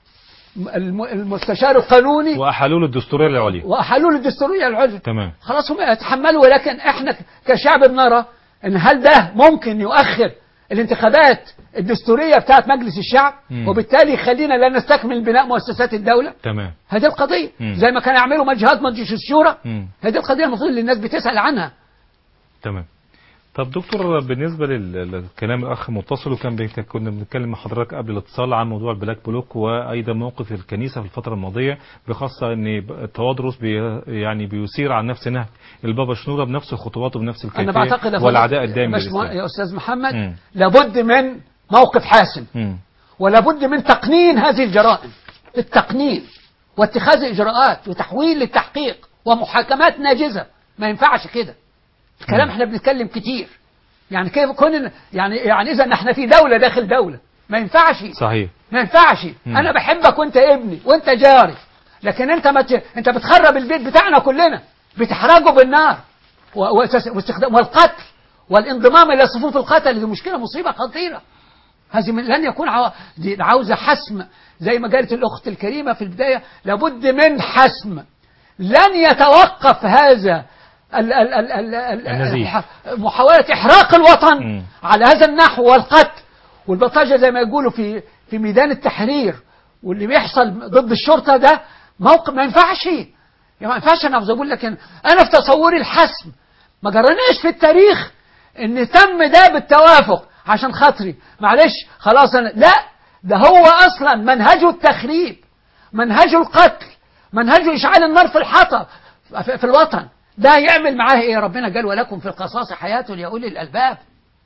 الم- المستشار القانوني وأحالوا له الدستورية العليا وأحالوا له الدستورية العليا تمام خلاص هم يتحملوا ولكن احنا كشعب بنرى ان هل ده ممكن يؤخر الانتخابات الدستورية بتاعت مجلس الشعب مم. وبالتالي يخلينا لا نستكمل بناء مؤسسات الدولة تمام هذه القضية مم. زي ما كانوا يعملوا مجهات مجلس الشورى مم. هذه القضية المفروض اللي الناس بتسأل عنها تمام طب دكتور بالنسبة لل- للكلام الأخ متصل وكان بيت- كنا بنتكلم مع حضرتك قبل الاتصال عن موضوع البلاك بلوك وأيضا موقف الكنيسة في الفترة الماضية بخاصة أن ب- التوادرس بي يعني بيثير عن نفس نهج البابا شنودة بنفس خطواته بنفس الكيفية أنا بعتقد يا فندم- والعداء الدائم باش- للإسلام يا أستاذ محمد مم. لابد من موقف حاسم مم. ولابد من تقنين هذه الجرائم التقنين واتخاذ إجراءات وتحويل للتحقيق ومحاكمات ناجزة ما ينفعش كده الكلام مم. احنا بنتكلم كتير يعني كيف كون يعني يعني اذا احنا في دولة داخل دولة ما ينفعش صحيح ما ينفعش مم. انا بحبك وانت ابني وانت جاري لكن انت ما ت... انت بتخرب البيت بتاعنا كلنا بتحرقه بالنار و... وتس- واستخدام والقتل والانضمام الى صفوف القتل دي مشكله مصيبه خطيره هذه من لن يكون عو... دي عاوزه حسم زي ما قالت الاخت الكريمه في البدايه لابد من حسم لن يتوقف هذا ال ال ال ال ال النزيف. الح- محاولة إحراق الوطن مم. على هذا النحو والقتل والبلطجة زي ما يقولوا في في ميدان التحرير واللي بيحصل ضد الشرطة ده موقف ما ينفعش يعني ما ينفعش أنا عاوز أقول لك إن أنا في تصوري الحسم ما جرناش في التاريخ إن تم ده بالتوافق عشان خاطري معلش خلاص أنا لا ده هو أصلا منهجه التخريب منهجه القتل منهجه إشعال النار في الحطب في في الوطن ده يعمل معاه إيه ربنا قال ولكم في القصاص حياة يا أولي الألباب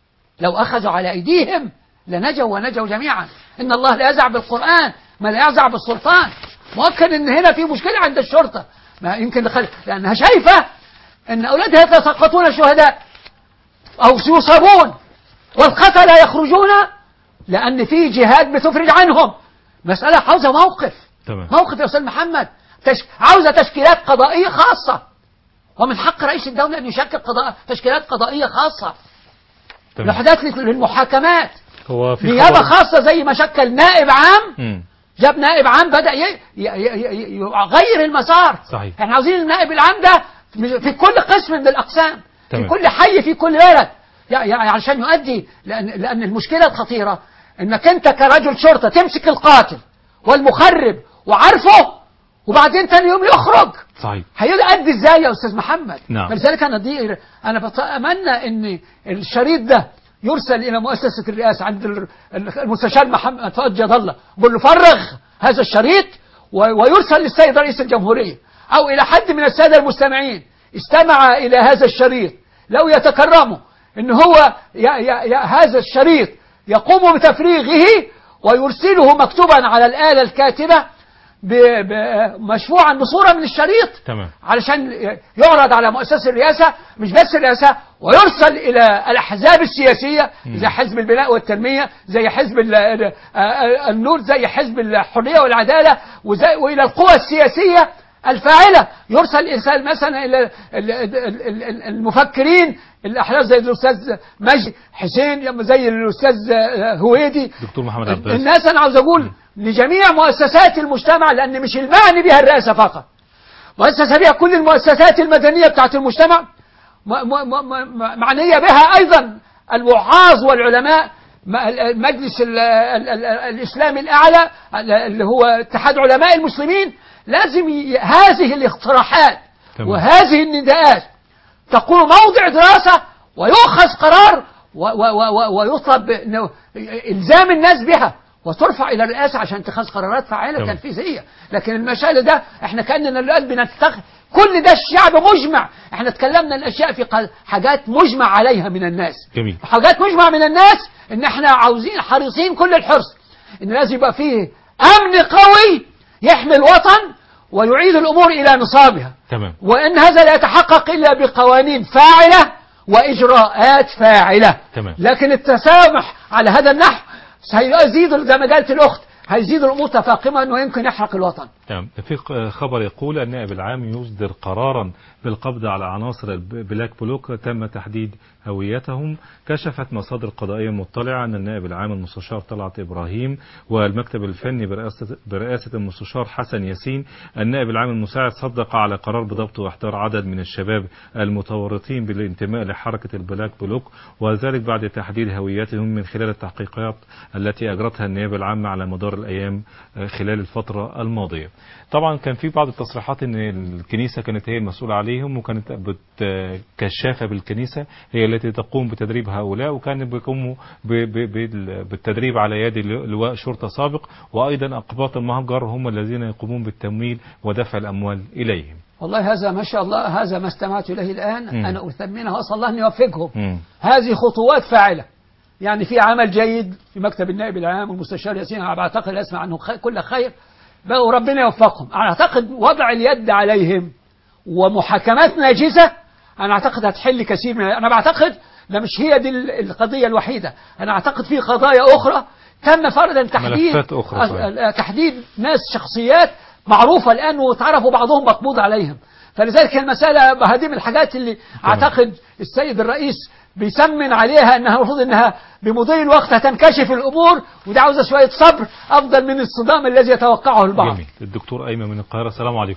لو أخذوا على أيديهم لنجوا ونجوا جميعا إن الله لا يزع بالقرآن ما لا يزع بالسلطان مؤكد إن هنا في مشكلة عند الشرطة ما يمكن دخل لأنها شايفة إن أولادها يتسقطون شهداء أو يصابون والقتلى يخرجون لأن في جهاد بتفرج عنهم مسألة عاوزة موقف تمام موقف يا أستاذ محمد تش... عاوزة تشكيلات قضائية خاصة ومن حق رئيس الدولة أن يشكل قضاء... تشكيلات قضائية خاصة تمام لحدات للمحاكمات هو في نيابة خبر خاصة زي ما شكل نائب عام مم. جاب نائب عام بدأ ي... ي... ي... ي... يغير المسار صحيح احنا عاوزين النائب العام ده في كل قسم من الأقسام في تمام. كل حي في كل بلد يع- يع- عشان يؤدي لأن, لأن المشكلة الخطيرة انك انت كرجل شرطة تمسك القاتل والمخرب وعارفه وبعدين تاني يوم يخرج صحيح هيؤدي ازاي يا استاذ محمد نعم. فلذلك انا دي انا بتمنى ان الشريط ده يرسل الى مؤسسه الرئاسه عند ال- المستشار محمد فؤاد جد الله بقول له فرغ هذا الشريط و- ويرسل للسيد رئيس الجمهوريه او الى حد من الساده المستمعين استمع الى هذا الشريط لو يتكرموا ان هو ي ي ي هذا الشريط يقوم بتفريغه ويرسله مكتوبا على الآلة الكاتبة ب- ب- مشفوعا بصورة من الشريط تمام علشان يعرض على مؤسسة الرئاسة مش بس الرئاسة ويرسل إلى الأحزاب السياسية زي حزب البناء والتنمية زي حزب ال- ال- آه، النور زي حزب الحرية والعدالة وزي وإلى القوى السياسية الفاعلة يرسل إرسال مثلا إلى ال- ال- ال- ال- المفكرين الأحزاب زي الأستاذ مجدي حسين زي الأستاذ آه، هويدي دكتور محمد عباس الناس أنا عاوز أقول لجميع مؤسسات المجتمع لأن مش المعني بها الرئاسة فقط مؤسسة بها كل المؤسسات المدنية بتاعت المجتمع م- م- م- م- معنية بها أيضا الوعاظ والعلماء م- المجلس ال- ال- ال- الإسلامي الأعلى اللي هو اتحاد علماء المسلمين لازم ي- هذه الاقتراحات تمام. وهذه النداءات تكون موضع دراسة ويؤخذ قرار و و و و ويطلب إنه إلزام الناس بها وترفع إلى الرئاسة عشان اتخاذ قرارات فعالة تمام. تنفيذية لكن المسائل ده احنا كأننا الآن بنتخ كل ده الشعب مجمع احنا تكلمنا الأشياء في قل- حاجات مجمع عليها من الناس جميل حاجات مجمع من الناس ان احنا عاوزين حريصين كل الحرص ان لازم يبقى فيه امن قوي يحمي الوطن ويعيد الامور الى نصابها تمام وان هذا لا يتحقق الا بقوانين فاعله واجراءات فاعله تمام. لكن التسامح على هذا النحو سيزيد زي ما قالت الاخت هيزيد الامور تفاقما ويمكن يحرق الوطن تمام في ق- خبر يقول النائب العام يصدر قرارا بالقبض على عناصر البلاك بلوك تم تحديد هويتهم كشفت مصادر قضائية مطلعة أن النائب العام المستشار طلعت إبراهيم والمكتب الفني برئاسة, برئاسة المستشار حسن ياسين النائب العام المساعد صدق على قرار بضبط واحضار عدد من الشباب المتورطين بالانتماء لحركة البلاك بلوك وذلك بعد تحديد هويتهم من خلال التحقيقات التي أجرتها النيابة العامة على مدار الأيام آه، خلال الفترة الماضية طبعا كان في بعض التصريحات ان الكنيسه كانت هي المسؤوله عليهم وكانت بت كشافه بالكنيسه هي التي تقوم بتدريب هؤلاء وكانوا بيقوموا ب- ب- بال- بالتدريب على يد لواء شرطه سابق وايضا اقباط المهجر هم الذين يقومون بالتمويل ودفع الاموال اليهم. والله هذا ما شاء الله هذا ما استمعت اليه الان مم. انا اثمنها واسال الله ان يوفقهم مم. هذه خطوات فاعلة يعني في عمل جيد في مكتب النائب العام والمستشار ياسين أنا بعتقد أسمع عنه خ- كل خير بقى وربنا يوفقهم أنا أعتقد وضع اليد عليهم ومحاكمات ناجزة أنا أعتقد هتحل كثير من أنا بعتقد ده مش هي دي ال- القضية الوحيدة أنا أعتقد في قضايا أخرى تم فرضا تحديد ملفات أخرى صحيح. آه، تحديد ناس شخصيات معروفة الآن وتعرفوا بعضهم مقبوض عليهم فلذلك المسألة هذه من الحاجات اللي أعتقد السيد الرئيس بيسمن عليها أنها المفروض أنها بمضي الوقت هتنكشف الأمور وده عاوزة شوية صبر أفضل من الصدام الذي يتوقعه البعض جميل الدكتور ايمن من القاهره السلام عليكم.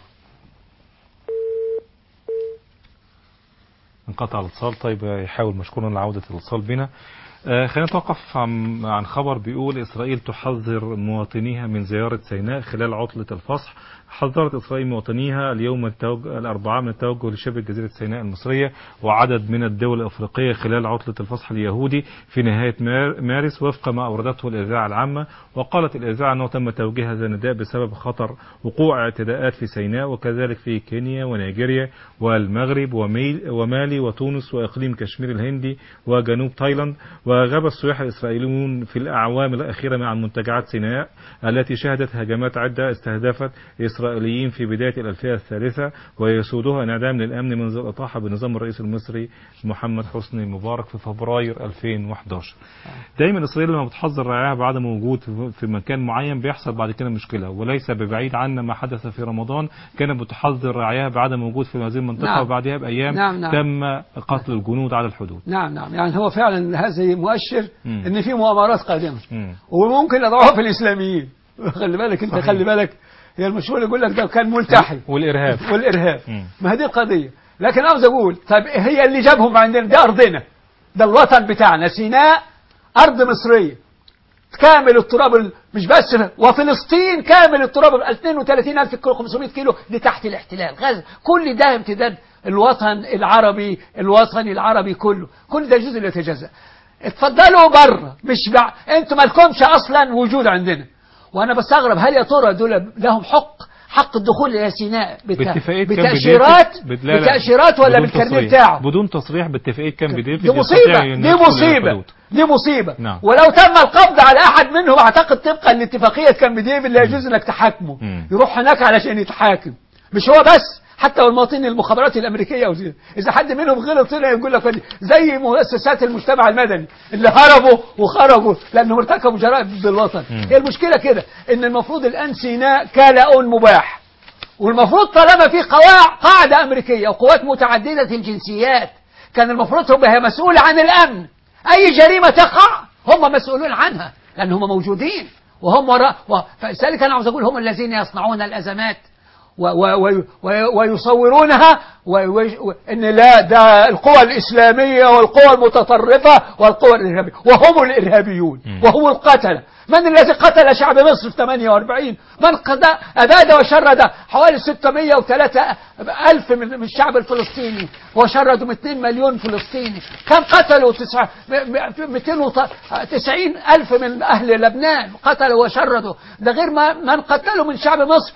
انقطع الاتصال طيب يحاول مشكورا لعوده الاتصال بنا. آه، خلينا نتوقف عن عن خبر بيقول إسرائيل تحذر مواطنيها من زيارة سيناء خلال عطلة الفصح حذرت إسرائيل مواطنيها اليوم التوجه الأربعاء من التوجه لشبه جزيرة سيناء المصرية وعدد من الدول الأفريقية خلال عطلة الفصح اليهودي في نهاية مار- مارس وفق ما أوردته الإذاعة العامة وقالت الإذاعة أنه تم توجيه هذا النداء بسبب خطر وقوع اعتداءات في سيناء وكذلك في كينيا ونيجيريا والمغرب وميل- ومالي وتونس وإقليم كشمير الهندي وجنوب تايلاند وغاب السياح الإسرائيليون في الأعوام الأخيرة عن منتجعات سيناء التي شهدت هجمات عدة استهدفت إسرائيليين في بداية الألفية الثالثة ويسودها انعدام للأمن منذ الإطاحة بنظام الرئيس المصري محمد حسني مبارك في فبراير 2011 دايما إسرائيل لما بتحذر رعاياها بعدم وجود في مكان معين بيحصل بعد كده مشكلة وليس ببعيد عنا ما حدث في رمضان كانت بتحذر رعاياها بعدم وجود في هذه المنطقة نعم. وبعدها بأيام نعم، نعم. تم قتل الجنود على الحدود نعم نعم يعني هو فعلا هذا مؤشر مم. ان في مؤامرات قادمه مم. وممكن يضعوها في الاسلاميين خلي بالك انت صحيح. خلي بالك هي المشهور يقول لك ده كان ملتحي والإرهاب والارهاب مم. ما هذه القضيه لكن عاوز اقول طيب هي اللي جابهم عندنا ده ارضنا ده الوطن بتاعنا سيناء ارض مصريه كامل التراب ال- مش بس وفلسطين كامل التراب 32000 كيلو 500 كيلو دي تحت الاحتلال غزة كل ده امتداد الوطن العربي الوطني العربي كله كل ده جزء لا يتجزأ اتفضلوا بره مش بع... انتوا مالكمش اصلا وجود عندنا وانا بستغرب هل يا ترى دول لهم حق حق الدخول الى سيناء بت... باتفاقية كامب بتاشيرات ديفيد بت- لا لا، بتاشيرات ولا بدون بالكارنيه تصريح. بتاعه بدون تصريح باتفاقية كامب ديفيد دي يستطيع مصيبة أن دي يدخل إلى مصيبة الحدود. دي مصيبة نعم. ولو تم القبض على أحد منهم أعتقد طبقا لاتفاقية كامب ديفيد لا يجوز أنك تحاكمه مم. يروح هناك علشان يتحاكم مش هو بس حتى والمواطنين المخابرات الأمريكية وزي. إذا حد منهم غلط طلع يقول لك زي مؤسسات المجتمع المدني اللي هربوا وخرجوا لأنهم ارتكبوا جرائم ضد الوطن مم. هي المشكلة كده إن المفروض الآن سيناء كلاء مباح والمفروض طالما في قواع قاعدة أمريكية وقوات متعددة الجنسيات كان المفروض تبقى هي مسؤولة عن الأمن أي جريمة تقع هم مسؤولون عنها لأن هم موجودين وهم وراء و... فلذلك أنا عاوز أقول هم الذين يصنعون الأزمات و و و و ويصورونها و و و إن لا ده القوى الإسلامية والقوى المتطرفة والقوى الإرهابية وهم الإرهابيون مم. وهم القتلة من الذي قتل شعب مصر في 48 من قد أباد وشرد حوالي 603 ألف من من الشعب الفلسطيني وشردوا 2 مليون فلسطيني كم قتلوا تسعة- م- م- 290 ألف من أهل لبنان قتلوا وشردوا ده غير ما من قتلوا من شعب مصر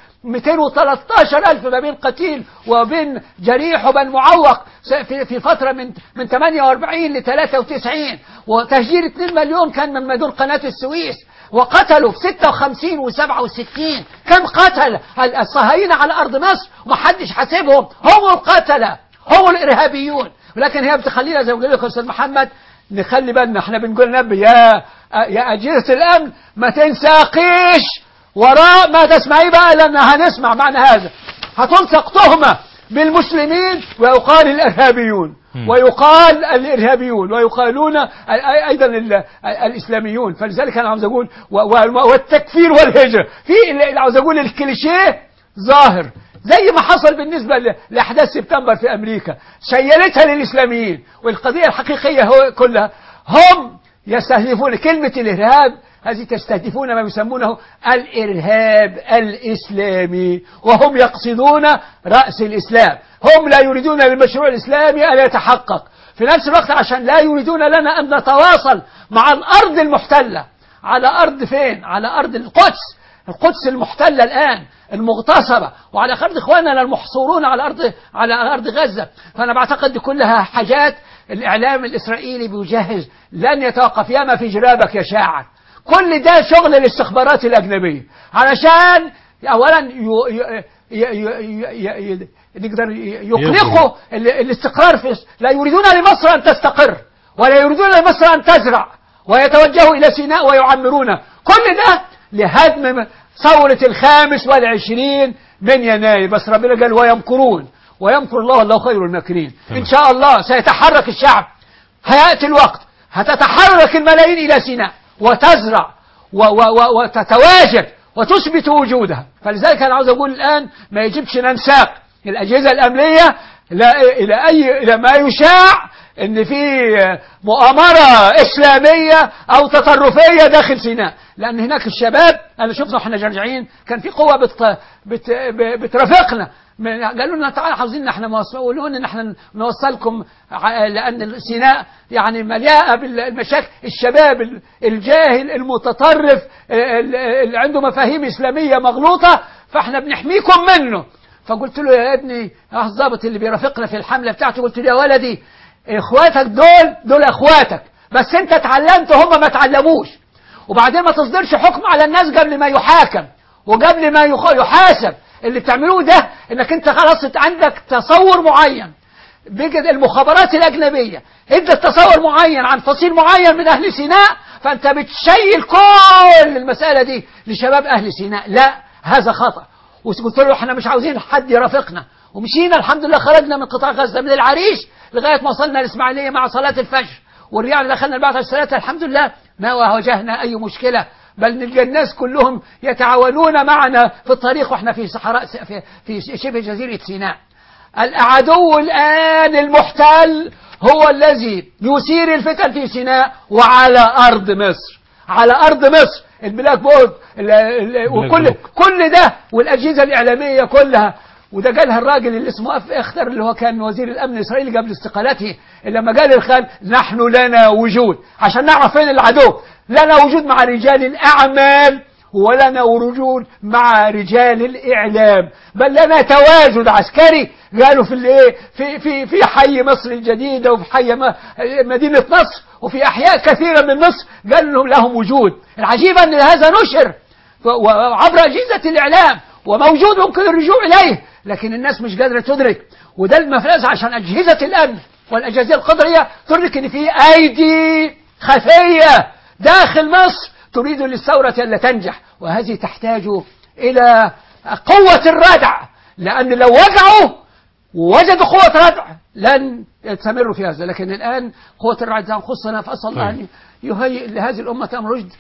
213 ألف ما بين قتيل وبين جريح وبين معوق س- في في فترة من من 48 ل 93 وتهجير 2 مليون كان من مدن قناة السويس وقتلوا في 56 و 67 كم قتل ال- الصهاينة على أرض مصر ومحدش حاسبهم هم القتلة هم الإرهابيون ولكن هي بتخلينا زي ما قال لك يا أستاذ محمد نخلي بالنا احنا بنقول نبي يا يا أجهزة الأمن ما تنساقيش وراء ما تسمعيه بقى لأن هنسمع معنى هذا هتلصق تهمة بالمسلمين ويقال الإرهابيون مم. ويقال الإرهابيون ويقالون ال- أيضا ال- الإسلاميون فلذلك أنا عاوز أقول و- و- والتكفير والهجرة في اللي عاوز أقول الكليشيه ظاهر زي ما حصل بالنسبة ل- لأحداث سبتمبر في أمريكا شيلتها للإسلاميين والقضية الحقيقية هو كلها هم يستهدفون كلمة الإرهاب هذه تستهدفون ما يسمونه الإرهاب الإسلامي وهم يقصدون رأس الإسلام هم لا يريدون للمشروع الإسلامي أن يتحقق في نفس الوقت عشان لا يريدون لنا أن نتواصل مع الأرض المحتلة على أرض فين؟ على أرض القدس القدس المحتلة الآن المغتصبة وعلى أرض إخواننا المحصورون على أرض على أرض غزة فأنا بعتقد دي كلها حاجات الإعلام الإسرائيلي بيجهز لن يتوقف ياما في جرابك يا شاعر كل ده شغل الاستخبارات الأجنبية علشان أولا يو ي- ي- ي- ي- ي- نقدر يقلقوا ال- الاستقرار في لا يريدون لمصر أن تستقر ولا يريدون لمصر أن تزرع ويتوجهوا إلى سيناء ويعمرون كل ده لهدم ثورة الخامس والعشرين من يناير بس ربنا قال ويمكرون ويمكر الله والله خير الماكرين إن شاء الله سيتحرك الشعب هيأتي الوقت هتتحرك الملايين إلى سيناء وتزرع و و و وتتواجد وتثبت وجودها فلذلك أنا عاوز أقول الآن ما يجبش ننساق الأجهزة الأمنية لا إلى أي إلى ما يشاع إن في مؤامرة إسلامية أو تطرفية داخل سيناء لأن هناك الشباب أنا شفنا إحنا راجعين كان في قوة بت بت بترافقنا من- قالوا لنا تعالوا عاوزين احنا مسؤولون ان احنا نوصلكم ع- لان سيناء يعني مليئه بالمشاكل الشباب ال- الجاهل المتطرف ال- اللي عنده مفاهيم اسلاميه مغلوطه فاحنا بنحميكم منه فقلت له يا ابني يا الضابط اللي بيرافقنا في الحمله بتاعته قلت له يا ولدي اخواتك دول دول اخواتك بس انت اتعلمت هم ما اتعلموش وبعدين ما تصدرش حكم على الناس قبل ما يحاكم وقبل ما يخ- يحاسب اللي بتعملوه ده انك انت خلاص عندك تصور معين بجد المخابرات الأجنبية ادت تصور معين عن فصيل معين من أهل سيناء فأنت بتشيل كل المسألة دي لشباب أهل سيناء لا هذا خطأ وقلت له احنا مش عاوزين حد يرافقنا ومشينا الحمد لله خرجنا من قطاع غزة من العريش لغاية ما وصلنا الإسماعيلية مع صلاة الفجر ورجعنا دخلنا البعث الثلاثة الحمد لله ما واجهنا أي مشكلة بل نلقى الناس كلهم يتعاونون معنا في الطريق واحنا في صحراء في, في شبه جزيرة سيناء العدو الآن المحتل هو الذي يثير الفتن في سيناء وعلى أرض مصر على أرض مصر البلاك بورد ال- ال- وكل بلوك. كل ده والأجهزة الإعلامية كلها وده قالها الراجل اللي اسمه أف اختر اللي هو كان وزير الأمن الإسرائيلي قبل استقالته لما قال الخان نحن لنا وجود عشان نعرف فين العدو لنا وجود مع رجال الأعمال ولنا وجود مع رجال الإعلام بل لنا تواجد عسكري قالوا في الايه في في في حي مصر الجديدة وفي حي م- مدينة نصر وفي أحياء كثيرة من مصر قال لهم لهم وجود العجيب أن هذا نشر و- وعبر أجهزة الإعلام وموجود ممكن الرجوع إليه لكن الناس مش قادرة تدرك وده المفلز عشان أجهزة الأمن والأجهزة القدرية تدرك أن في أيدي خفية داخل مصر تريد للثورة ألا تنجح وهذه تحتاج إلى قوة الردع لأن لو وجعوا ووجدوا قوة ردع لن يستمروا في هذا لكن الآن قوة الردع خصنا فأسأل الله طيب. أن يهيئ لهذه الأمة أمر رشد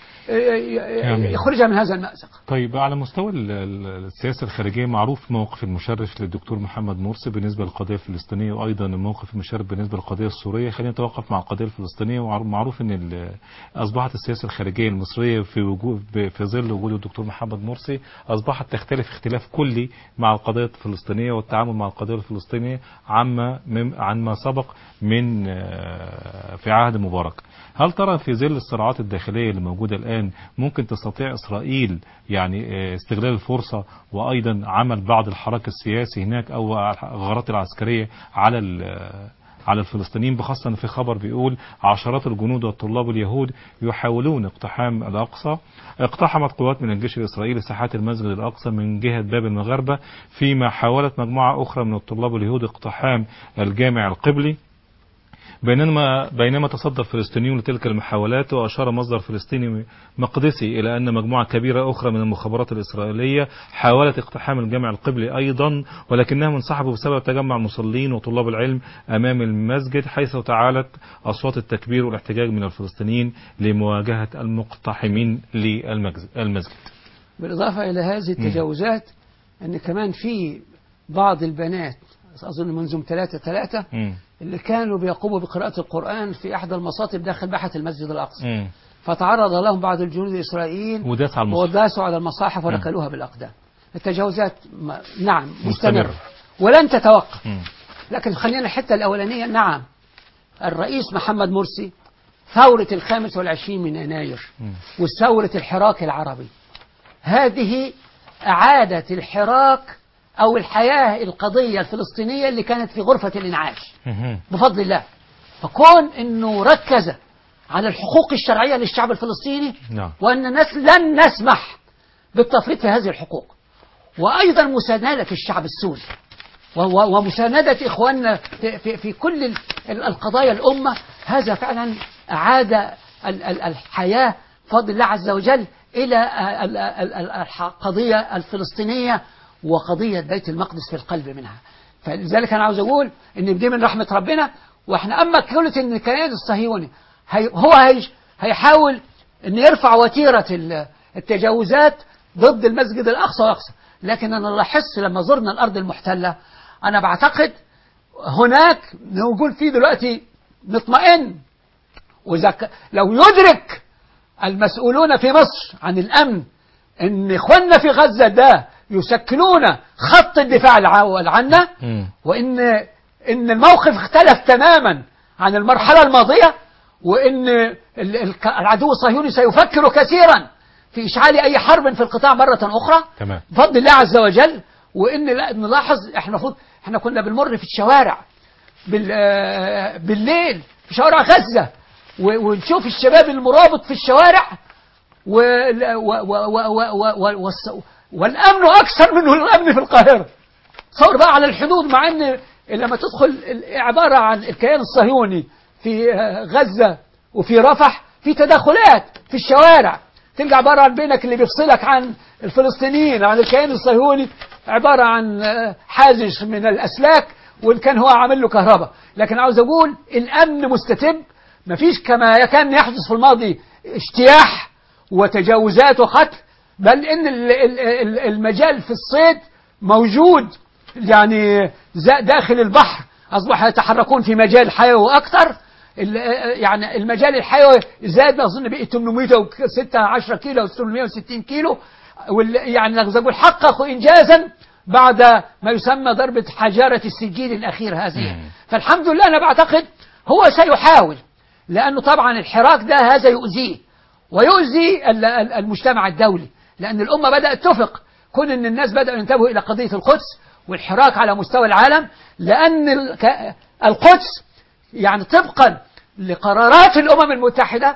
آمين. يخرجها من هذا المأزق طيب على مستوى ال- ال- السياسة الخارجية معروف موقف المشرف للدكتور محمد مرسي بالنسبة للقضية الفلسطينية وأيضا الموقف المشرف بالنسبة للقضية السورية خلينا نتوقف مع القضية الفلسطينية ومعروف أن ال- أصبحت السياسة الخارجية المصرية في وجود في ظل وجود الدكتور محمد مرسي أصبحت تختلف اختلاف كلي مع القضية الفلسطينية والتعامل مع القضية الفلسطينية عما مم- عن ما سبق من آه، في عهد مبارك هل ترى في ظل الصراعات الداخلية اللي موجودة الآن ممكن تستطيع إسرائيل يعني آه، استغلال الفرصة وأيضا عمل بعض الحراك السياسي هناك أو الغارات العسكرية على ال- على الفلسطينيين بخاصة إن في خبر بيقول عشرات الجنود والطلاب اليهود يحاولون اقتحام الأقصى اقتحمت قوات من الجيش الإسرائيلي ساحات المسجد الأقصى من جهة باب المغاربة فيما حاولت مجموعة أخرى من الطلاب اليهود اقتحام الجامع القبلي بينما بينما تصدى الفلسطينيون لتلك المحاولات وأشار مصدر فلسطيني مقدسي إلى أن مجموعة كبيرة أخرى من المخابرات الإسرائيلية حاولت اقتحام الجامع القبلي أيضا ولكنهم انسحبوا بسبب تجمع المصلين وطلاب العلم أمام المسجد حيث تعالت أصوات التكبير والاحتجاج من الفلسطينيين لمواجهة المقتحمين للمسجد بالإضافة إلى هذه التجاوزات أن كمان في بعض البنات أظن منذ ثلاثة ثلاثة مم. اللي كانوا بيقوموا بقراءة القرآن في إحدى المصاطب داخل باحة المسجد الأقصى مم. فتعرض لهم بعض الجنود الإسرائيليين وداس على المصحف وداسوا على المصاحف وركلوها بالأقدام التجاوزات م- نعم مستمرة. مستمرة ولن تتوقف مم. لكن خلينا الحتة الأولانية نعم الرئيس محمد مرسي ثورة الخامس والعشرين من يناير مم. وثورة الحراك العربي هذه أعادت الحراك أو الحياة القضية الفلسطينية اللي كانت في غرفة الإنعاش مم. بفضل الله فكون أنه ركز على الحقوق الشرعية للشعب الفلسطيني نعم وأن الناس لن نسمح بالتفريط في هذه الحقوق وأيضا مساندة الشعب السوري و- و- ومساندة إخواننا في, في, في كل ال- ال- القضايا الأمة هذا فعلا أعاد ال- ال- الحياة بفضل الله عز وجل إلى ال- ال- ال- القضية الفلسطينية وقضية بيت المقدس في القلب منها فلذلك أنا عاوز أقول إن دي من رحمة ربنا وإحنا أما كلمة إن الكيان الصهيوني هي هو هي هيحاول إن يرفع وتيرة ال- التجاوزات ضد المسجد الأقصى وأقصى لكن أنا لاحظت لما زرنا الأرض المحتلة أنا بعتقد هناك نقول فيه دلوقتي نطمئن وإذا ك- لو يدرك المسؤولون في مصر عن الأمن إن إخواننا في غزة ده يشكلون خط الدفاع الأول عنا مم. وإن إن الموقف اختلف تماما عن المرحلة الماضية وإن ال- ال- العدو الصهيوني سيفكر كثيرا في إشعال أي حرب في القطاع مرة أخرى تمام بفضل الله عز وجل وان لا نلاحظ احنا المفروض احنا كنا بنمر في الشوارع بال آه، بالليل في شوارع غزه و- ونشوف الشباب المرابط في الشوارع وال- و- و- و- و- و- و- والس- والامن اكثر منه الامن في القاهره تصور بقى على الحدود مع ان لما تدخل ال- عباره عن الكيان الصهيوني في آه، غزه وفي رفح في تدخلات في الشوارع تلقى عباره عن بينك اللي بيفصلك عن الفلسطينيين عن الكيان الصهيوني عباره عن آه، حاجز من الاسلاك وان كان هو عامل له كهرباء لكن عاوز اقول الامن مستتب مفيش كما كان يحدث في الماضي اجتياح وتجاوزات وقتل بل ان ال- ال- ال- المجال في الصيد موجود يعني زا- داخل البحر اصبح يتحركون في مجال حيوي اكثر ال- يعني المجال الحيوي زاد اظن بقي 816 كيلو او 860 كيلو وال- يعني زي ما بقول حققوا انجازا بعد ما يسمى ضربه حجاره السجين الاخير هذه مم. فالحمد لله انا بعتقد هو سيحاول لانه طبعا الحراك ده هذا يؤذيه ويؤذي ال- ال- المجتمع الدولي لأن الأمة بدأت تفق كون أن الناس بدأوا ينتبهوا إلى قضية القدس والحراك على مستوى العالم لأن ال- ك- القدس يعني طبقا لقرارات الأمم المتحدة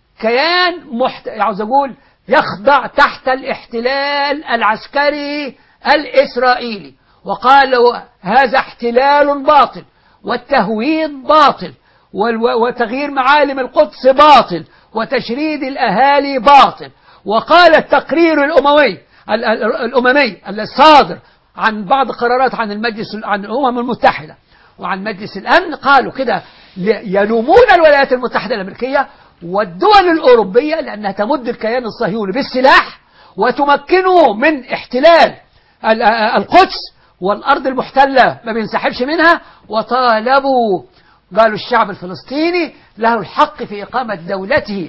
كيان محت... عاوز أقول يخضع تحت الاحتلال العسكري الإسرائيلي وقالوا هذا احتلال باطل والتهويد باطل والو- وتغيير معالم القدس باطل وتشريد الأهالي باطل وقال التقرير الأموي ال- ال- الأممي الصادر عن بعض قرارات عن المجلس عن الأمم المتحدة وعن مجلس الأمن قالوا كده ل- يلومون الولايات المتحدة الأمريكية والدول الأوروبية لأنها تمد الكيان الصهيوني بالسلاح وتمكنه من احتلال ال- القدس والأرض المحتلة ما بينسحبش منها وطالبوا قالوا الشعب الفلسطيني له الحق في إقامة دولته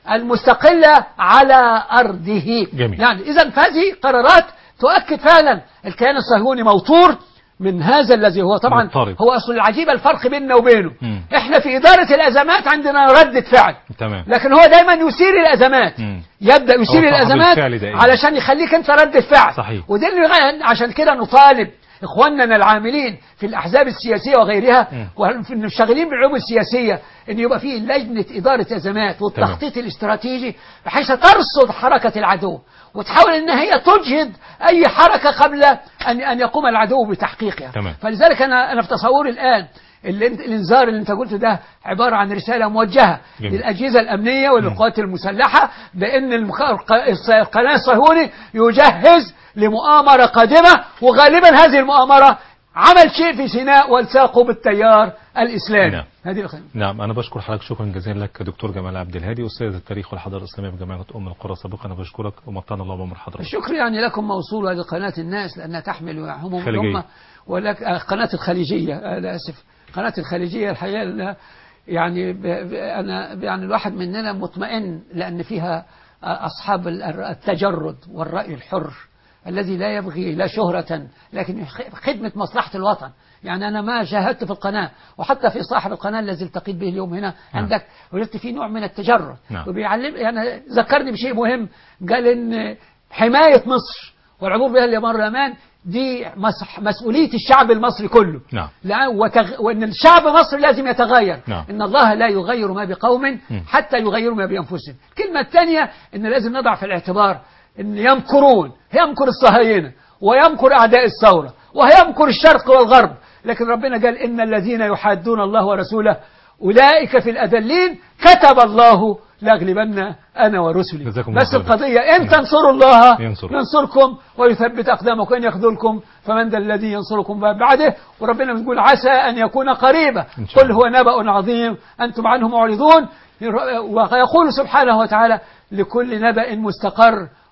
المستقلة على أرضه جميل. يعني إذا فهذه قرارات تؤكد فعلا الكيان الصهيوني موتور من هذا الذي هو طبعا مضطرب. هو أصل العجيب الفرق بيننا وبينه مم. احنا في إدارة الأزمات عندنا ردة فعل تمام لكن هو دايما يثير الأزمات مم. يبدأ يثير هو صاحب الأزمات الفعل دايما. علشان يخليك أنت ردة فعل صحيح. وده اللي غ- عشان كده نطالب إخواننا العاملين في الأحزاب السياسية وغيرها مم. والشغالين بالعلوم السياسية أن يبقى فيه لجنة إدارة أزمات والتخطيط الاستراتيجي بحيث ترصد حركة العدو وتحاول أن هي تجهد أي حركة قبل أن أن يقوم العدو بتحقيقها تمام. فلذلك أنا أنا في تصوري الآن اللي انت- الانذار اللي انت قلته ده عباره عن رساله موجهه جميل. للاجهزه الامنيه وللقوات المسلحه بان المخ- الق- الص- القناه الصهيوني يجهز لمؤامره قادمه وغالبا هذه المؤامره عمل شيء في سيناء والساقه بالتيار الاسلامي نعم. هذه الخ- نعم أنا بشكر حضرتك شكرا جزيلا لك دكتور جمال عبد الهادي أستاذ التاريخ والحضارة الإسلامية بجامعة أم القرى سابقا أنا بشكرك ومتعنا الله بعمر حضرتك الشكر يعني لكم موصول هذه قناة الناس لأنها تحمل هموم خليجية. الأمة ولك آه، قناة الخليجية أنا آسف قناة الخليجية الحقيقة لأنها يعني ب... ب... أنا يعني الواحد مننا مطمئن لأن فيها آه، أصحاب ال- التجرد والرأي الحر الذي لا يبغي لا شهرة لكن يخ- خدمة مصلحة الوطن يعني أنا ما شاهدت في القناة وحتى في صاحب القناة الذي التقيت به اليوم هنا نعم. عندك وجدت فيه نوع من التجرد نعم. وبيعلم يعني ذكرني بشيء مهم قال إن حماية مصر والعبور بها لبر الأمان دي مس- مسؤولية الشعب المصري كله نعم. لا وتغ... وان الشعب المصري لازم يتغير نعم. ان الله لا يغير ما بقوم حتى يغيروا ما بانفسهم الكلمه الثانيه ان لازم نضع في الاعتبار ان يمكرون يمكر الصهاينه ويمكر اعداء الثوره ويمكر الشرق والغرب لكن ربنا قال ان الذين يحادون الله ورسوله اولئك في الاذلين كتب الله لاغلبن انا ورسلي جزاكم الله بس خيرا. القضيه ان تنصروا الله ينصر. ينصركم ويثبت أقدامكم وإن يخذلكم فمن ذا الذي ينصركم بعده وربنا بيقول عسى أن يكون قريبا إن شاء قل الله. هو نبأ عظيم أنتم عنه معرضون ويقول سبحانه وتعالى لكل نبأ مستقر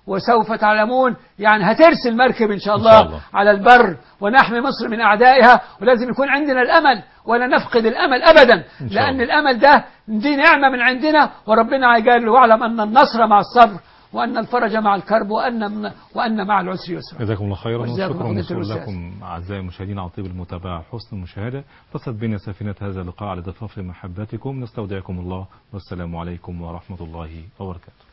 وسوف تعلمون يعني هترسل المركب إن شاء إن الله, شاء الله. على البر ونحمي مصر من أعدائها ولازم يكون عندنا الأمل ولا نفقد الأمل أبدا إن شاء لأن الله. الأمل ده دي نعمة من عندنا وربنا قال واعلم أن النصر مع الصبر وأن الفرج مع الكرب وأن وأن مع العسر يسرا جزاكم الله خيرا وجزاكم وشكرا فضيلة موصول الأستاذ. لكم أعزائي المشاهدين على طيب المتابعة حسن المشاهدة فسد بنا سفينة هذا اللقاء على ضفاف محبتكم نستودعكم الله والسلام عليكم ورحمة الله وبركاته